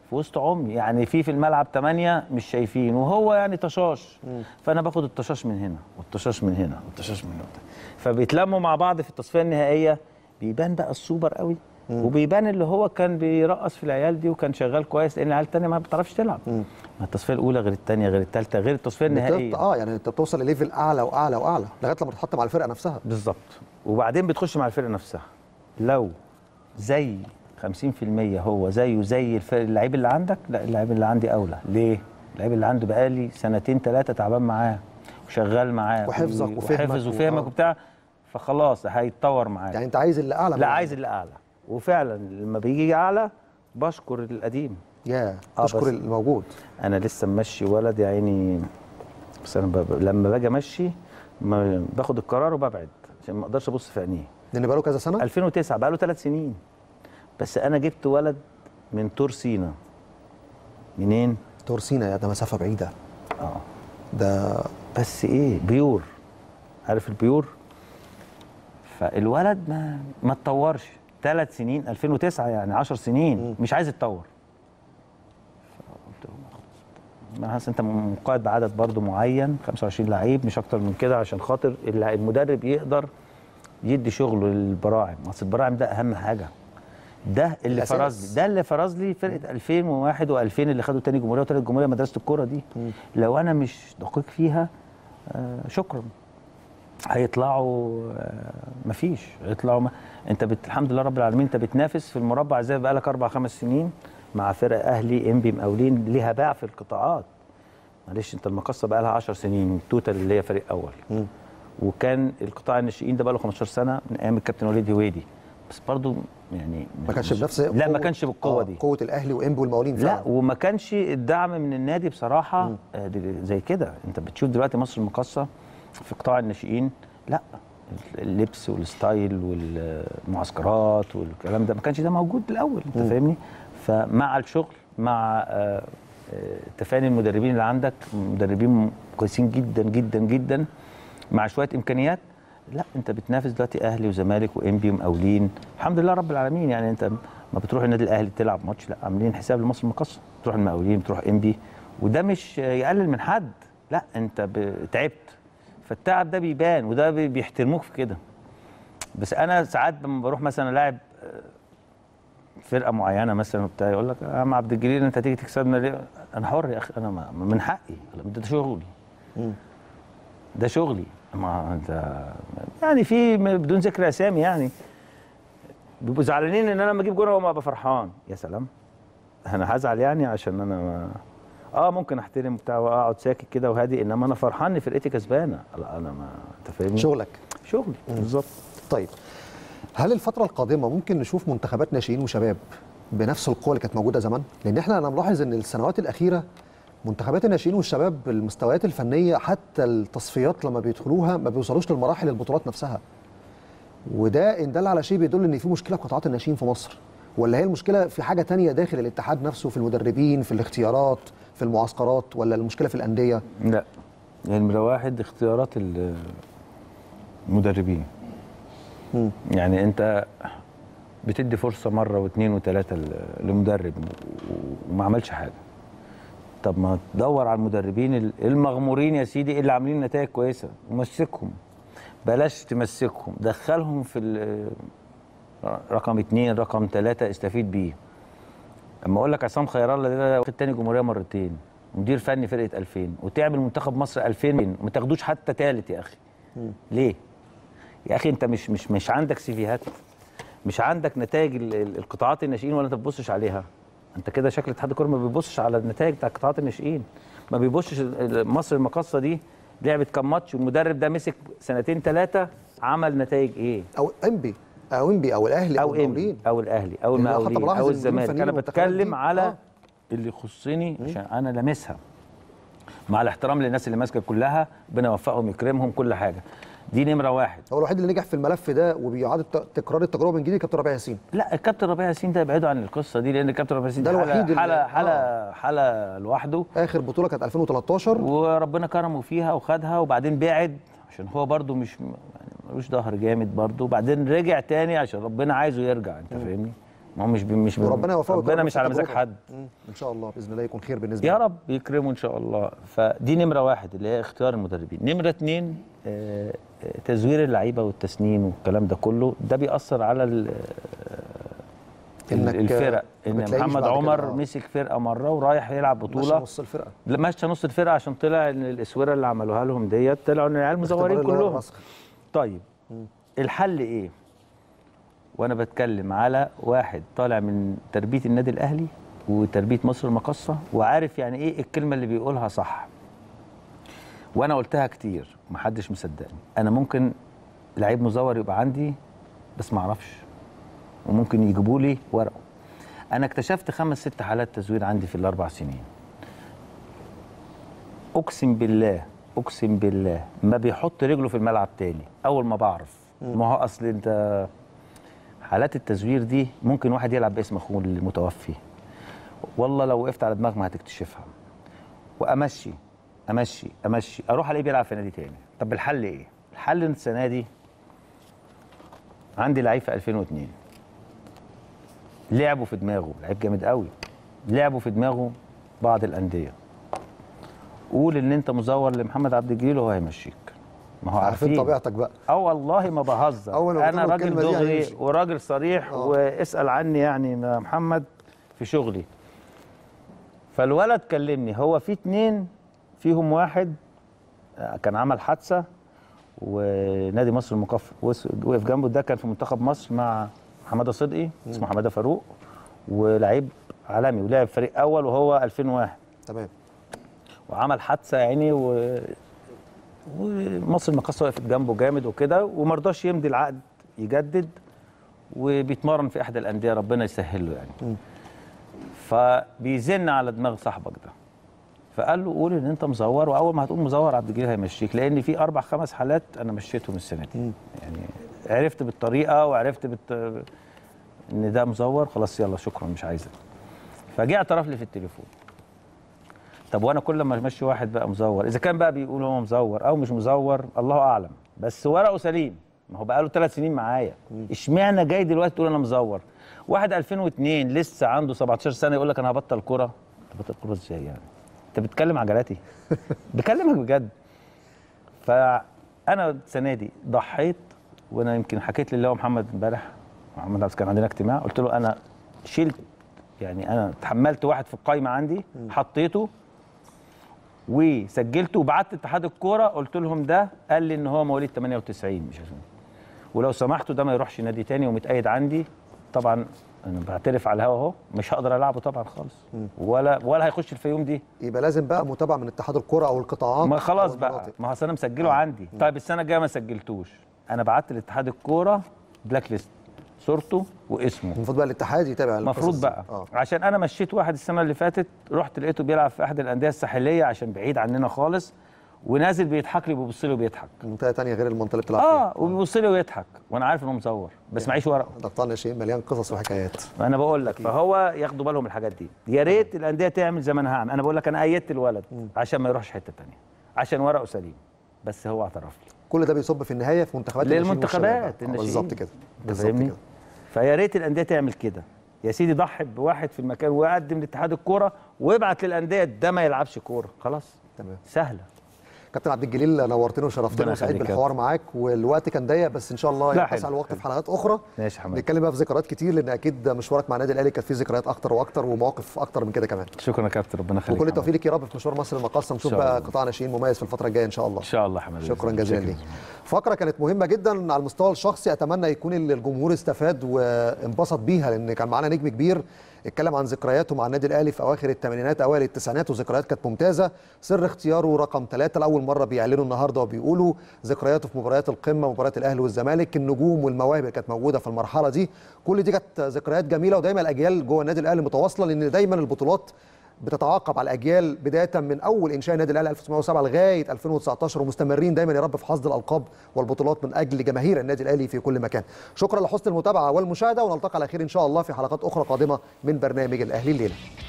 في وسط عمي يعني في في الملعب ثمانية مش شايفين وهو يعني طشاش فانا باخد الطشاش من هنا والطشاش من هنا والطشاش من هنا فبيتلموا مع بعض في التصفيه النهائيه بيبان بقى السوبر قوي وبيبان اللي هو كان بيرقص في العيال دي وكان شغال كويس لان العيال الثانيه ما بتعرفش تلعب ما التصفيه الاولى غير الثانيه غير الثالثه غير التصفيه النهائيه بتط- اه يعني انت بتوصل لليفل اعلى واعلى واعلى لغايه لما تتحط مع الفرقه نفسها بالظبط وبعدين بتخش مع الفرقه نفسها لو زي 50% هو زيه زي الفرق اللعيب اللي عندك لا اللعيب اللي عندي اولى ليه اللعيب اللي عنده بقالي سنتين ثلاثه تعبان معاه وشغال معاه وحفظك و- وفهمك وحفظ و- وفهمك آه. وبتاع فخلاص هيتطور معاك يعني انت عايز اللي اعلى لا من- عايز اللي اعلى وفعلا لما بيجي اعلى بشكر القديم يا آه، تشكر بس- الموجود انا لسه ممشي ولد يا عيني بس انا ب... لما باجي امشي ما باخد القرار وببعد عشان ما اقدرش ابص في عينيه لان بقاله كذا سنه 2009 بقى له ثلاث سنين بس انا جبت ولد من تور سينا منين؟ تورسينا يا ده مسافه بعيده اه ده بس ايه بيور عارف البيور فالولد ما ما اتطورش ثلاث سنين 2009 يعني 10 سنين مش عايز يتطور فقلت له خلاص. ما أصل انت مقيد بعدد برضو معين 25 لعيب مش اكتر من كده عشان خاطر الل- المدرب يقدر يدي شغله للبراعم اصل البراعم ده اهم حاجه ده اللي الأساس. فرز لي ده اللي فرز لي فرقه 2001 و2000 اللي خدوا تاني جمهوريه وتالت جمهوريه مدرسه الكوره دي لو انا مش دقيق فيها آه شكرا هيطلعوا آه مفيش هيطلعوا ما انت بت... الحمد لله رب العالمين انت بتنافس في المربع زي بقالك اربع خمس سنين مع فرق اهلي انبي مقاولين ليها باع في القطاعات معلش انت المقصه بقى لها 10 سنين التوتال اللي هي فريق اول وكان القطاع الناشئين ده بقى له 15 سنه من ايام الكابتن وليد هويدي بس برضو يعني ما كانش مش- بنفس لا ما قوة- كانش بالقوه آه، دي قوه الاهلي وانبي والمقاولين لا فعلا وما كانش الدعم من النادي بصراحه آه، دي- زي كده انت بتشوف دلوقتي مصر المقاصه في قطاع الناشئين لا اللبس والستايل والمعسكرات والكلام ده ما كانش ده موجود الاول انت فاهمني فمع الشغل مع آه، آه، تفاني المدربين اللي عندك مدربين كويسين جدا جدا جدا مع شويه امكانيات لا انت بتنافس دلوقتي اهلي وزمالك وانبي ومقاولين الحمد لله رب العالمين يعني انت ما بتروح النادي الاهلي تلعب ماتش لا عاملين حساب لمصر المقاصه تروح المقاولين بتروح انبي وده مش يقلل من حد لا انت ب- تعبت فالتعب ده بيبان وده بي- بيحترموك في كده بس انا ساعات لما بروح مثلا لاعب آه، فرقه معينه مثلا وبتاع يقول لك يا عم عبد الجليل انت هتيجي تكسبنا ليه؟ انا حر يا اخي انا ما من حقي ده شغلي ده شغلي ما انت يعني في م- بدون ذكر اسامي يعني بيبقوا زعلانين ان انا لما اجيب جون وما ابقى فرحان يا سلام انا هزعل يعني عشان انا ما اه ممكن احترم بتاع واقعد ساكت كده وهادي انما انا فرحان ان فرقتي كسبانه لا انا ما انت فاهمني شغلك شغلي بالظبط طيب هل الفترة القادمة ممكن نشوف منتخبات ناشئين وشباب بنفس القوة اللي كانت موجودة زمان؟ لأن احنا أنا ملاحظ إن السنوات الأخيرة منتخبات الناشئين والشباب المستويات الفنية حتى التصفيات لما بيدخلوها ما بيوصلوش للمراحل البطولات نفسها. وده إن دل على شيء بيدل إن في مشكلة في قطاعات الناشئين في مصر. ولا هي المشكلة في حاجة تانية داخل الاتحاد نفسه في المدربين في الاختيارات في المعسكرات ولا المشكلة في الأندية؟ لا يعني نمرة واحد اختيارات ال- المدربين مم. يعني انت بتدي فرصه مره واثنين وثلاثه ل- لمدرب و- وما عملش حاجه طب ما تدور على المدربين ال- المغمورين يا سيدي اللي عاملين نتائج كويسه ومسكهم بلاش تمسكهم دخلهم في ال- رقم اثنين رقم ثلاثه استفيد بيه اما اقول لك عصام خير الله ده واخد تاني جمهوريه مرتين مدير فني فرقه 2000 وتعمل منتخب مصر 2000 وما تاخدوش حتى ثالث يا اخي ليه يا اخي انت مش مش مش عندك سيفيهات مش عندك نتائج ال- ال- القطاعات الناشئين ولا انت بتبصش عليها انت كده شكل اتحاد الكوره ما بيبصش على النتائج بتاع قطاعات الناشئين ما بيبصش ال- ال- مصر المقاصه دي لعبت كام ماتش والمدرب ده مسك سنتين ثلاثه عمل نتائج ايه أو إنبي أو إنبي أو الأهلي أو, او ام المقاولين او الاهلي او لأن أنا حتى المقاولين بلاحظ او إن المديرين الزمالك الفنيين انا والمنتخبات بتكلم دي- على آه. اللي يخصني عشان انا لامسها مع الاحترام للناس اللي ماسكه كلها ربنا يوفقهم يكرمهم كل حاجه دي نمره واحد هو الوحيد اللي نجح في الملف ده وبيعاد الت- تكرار التجربه من جديد كابتن ربيع ياسين لا الكابتن ربيع ياسين ده ابعدوا عن القصه دي لان الكابتن ربيع ياسين ده ده الوحيد حاله اللي- حاله حاله, آه. حالة لوحده اخر بطوله كانت 2013 وربنا كرمه فيها وخدها وبعدين بعد عشان هو برده مش يعني ملوش ظهر جامد برده وبعدين رجع تاني عشان ربنا عايزه يرجع انت فاهمني ما هو مش بي- مش بي- وربنا يوفقه ربنا ويكرمه مش في على مزاج التجربة. حد مم. ان شاء الله باذن الله يكون خير بالنسبه يا لك. رب يكرمه ان شاء الله فدي نمره واحد اللي هي اختيار المدربين نمره اتنين آه، آه، تزوير اللعيبه والتسنين والكلام ده كله ده بيأثر على ال- إنك، الفرق ما ان بتلاقيش محمد بعد كده، عمر آه. مسك فرقه مره ورايح يلعب ماشي بطوله نص الفرقه لا، مشى نص الفرقه عشان طلع ان الاسوره اللي عملوها لهم ديت طلعوا ان العيال مزورين اختبار اللي هو كلهم الرسخ. طيب الحل ايه وانا بتكلم على واحد طالع من تربيه النادي الاهلي وتربيه مصر المقاصه وعارف يعني ايه الكلمه اللي بيقولها صح وانا قلتها كتير محدش مصدقني انا ممكن لعيب مزور يبقى عندي بس ما اعرفش وممكن يجيبوا لي ورقه انا اكتشفت خمس ست حالات تزوير عندي في الاربع سنين اقسم بالله اقسم بالله ما بيحط رجله في الملعب تاني اول ما بعرف ما هو اصل انت حالات التزوير دي ممكن واحد يلعب باسم اخوه المتوفي والله لو وقفت على دماغ ما هتكتشفها وامشي امشي امشي اروح الاقيه بيلعب في نادي تاني طب الحل ايه الحل السنه دي عندي لعيب في 2002 لعبوا في دماغه لعيب جامد قوي لعبوا في دماغه بعض الانديه قول ان انت مزور لمحمد عبد الجليل وهو هيمشيك ما هو عارفين عارفين طبيعتك بقى اه والله ما بهزر أول ما انا بتقول راجل الكلمة دي دغري هيمشي. وراجل صريح آه. واسال عني يعني يا محمد في شغلي فالولد كلمني هو في اتنين فيهم واحد آه، كان عمل حادثه ونادي مصر المقف وس- وقف جنبه ده كان في منتخب مصر مع حماده صدقي اسمه حماده فاروق ولعيب عالمي ولعب فريق اول وهو 2001 تمام وعمل حادثه يعني و... ومصر المقاصه وقفت جنبه جامد وكده وما رضاش يمضي العقد يجدد وبيتمرن في احدى الانديه ربنا يسهل له يعني فبيزن على دماغ صاحبك ده فقال له قول ان انت مزور واول ما هتقول مزور عبد الجليل هيمشيك لان في اربع خمس حالات انا مشيتهم السنه دي يعني عرفت بالطريقه وعرفت بالت... ان ده مزور خلاص يلا شكرا مش عايزك فجه اعترف لي في التليفون طب وانا كل ما امشي واحد بقى مزور اذا كان بقى بيقول هو مزور او مش مزور الله اعلم بس ورقه سليم ما هو بقى له ثلاث سنين معايا اشمعنى جاي دلوقتي تقول انا مزور واحد 2002 لسه عنده 17 سنه يقول لك انا هبطل كوره هبطل كوره ازاي يعني انت بتتكلم عجلاتي بكلمك بجد فانا السنه دي ضحيت وانا يمكن حكيت لله ومحمد امبارح محمد عبد كان عندنا اجتماع قلت له انا شلت يعني انا تحملت واحد في القايمه عندي حطيته وسجلته وبعت اتحاد الكوره قلت لهم ده قال لي ان هو مواليد 98 مش عشان ولو سمحتوا ده ما يروحش نادي تاني ومتأيد عندي طبعا انا بعترف على الهوا اهو مش هقدر العبه طبعا خالص ولا ولا هيخش الفيوم دي يبقى لازم بقى متابعه من اتحاد الكره او القطاعات ما خلاص أو بقى المناطق. ما هو أصل انا مسجله عندي طيب السنه الجايه ما سجلتوش انا بعت لاتحاد الكوره بلاك ليست صورته واسمه المفروض بقى الاتحاد يتابع المفروض القصص دي. بقى اه عشان انا مشيت واحد السنه اللي فاتت رحت لقيته بيلعب في احد الانديه الساحليه عشان بعيد عننا خالص ونازل بيضحك لي وبيبص لي وبيضحك منطقه ثانيه غير المنطقه اللي بتلعب اه فيها وبيبص لي ويضحك وانا عارف انه مزور بس معيش ورقه ده قطاع الناشئين مليان قصص وحكايات انا بقول لك فهو ياخدوا بالهم من الحاجات دي يا ريت الانديه تعمل زي ما انا هعمل انا بقول لك انا ايدت الولد عشان ما يروحش حته تانية عشان ورقه سليم بس هو اعترف لي كل ده بيصب في النهايه في منتخبات الناشئين للمنتخبات والشباب. آه، الناشئين. بالظبط كده انت بالظبط فاهمني كده فيا ريت الانديه تعمل كده يا سيدي ضحي بواحد في المكان وقدم لاتحاد الكوره وابعت للانديه ده ما يلعبش كوره خلاص تمام سهله كابتن عبد الجليل نورتنا وشرفتنا ربنا وسعيد يخليك يا بالحوار معاك والوقت كان ضيق بس ان شاء الله لا يتسع حلو، الوقت حلو. في حلقات اخرى ماشي يا حماد نتكلم بقى في ذكريات كتير لان اكيد مشوارك مع النادي الاهلي كانت فيه ذكريات اكتر واكتر ومواقف اكتر من كده كمان شكرا يا كابتن ربنا يخليك وكل يا التوفيق لك يا رب في مشوار مصر المقاصه نشوف إن شاء بقى الله. قطاع ناشئين مميز في الفتره الجايه ان شاء الله ان شاء الله يا حماد شكرا جزيلا ليك فقره كانت مهمه جدا على المستوى الشخصي اتمنى يكون الجمهور استفاد وانبسط بيها لان كان معانا نجم كبير اتكلم عن ذكرياته مع النادي الاهلي في اواخر الثمانينات اوائل التسعينات وذكريات كانت ممتازه سر اختياره رقم ثلاثة لاول مره بيعلنوا النهارده وبيقولوا ذكرياته في مباريات القمه مباريات الاهلي والزمالك النجوم والمواهب اللي كانت موجوده في المرحله دي كل دي كانت ذكريات جميله ودايما الاجيال جوه النادي الاهلي متواصله لان دايما البطولات بتتعاقب على الاجيال بدايه من اول انشاء النادي الاهلي 1907 لغايه 2019 ومستمرين دايما يا رب في حصد الالقاب والبطولات من اجل جماهير النادي الاهلي في كل مكان. شكرا لحسن المتابعه والمشاهده ونلتقي على خير ان شاء الله في حلقات اخرى قادمه من برنامج الاهلي الليله.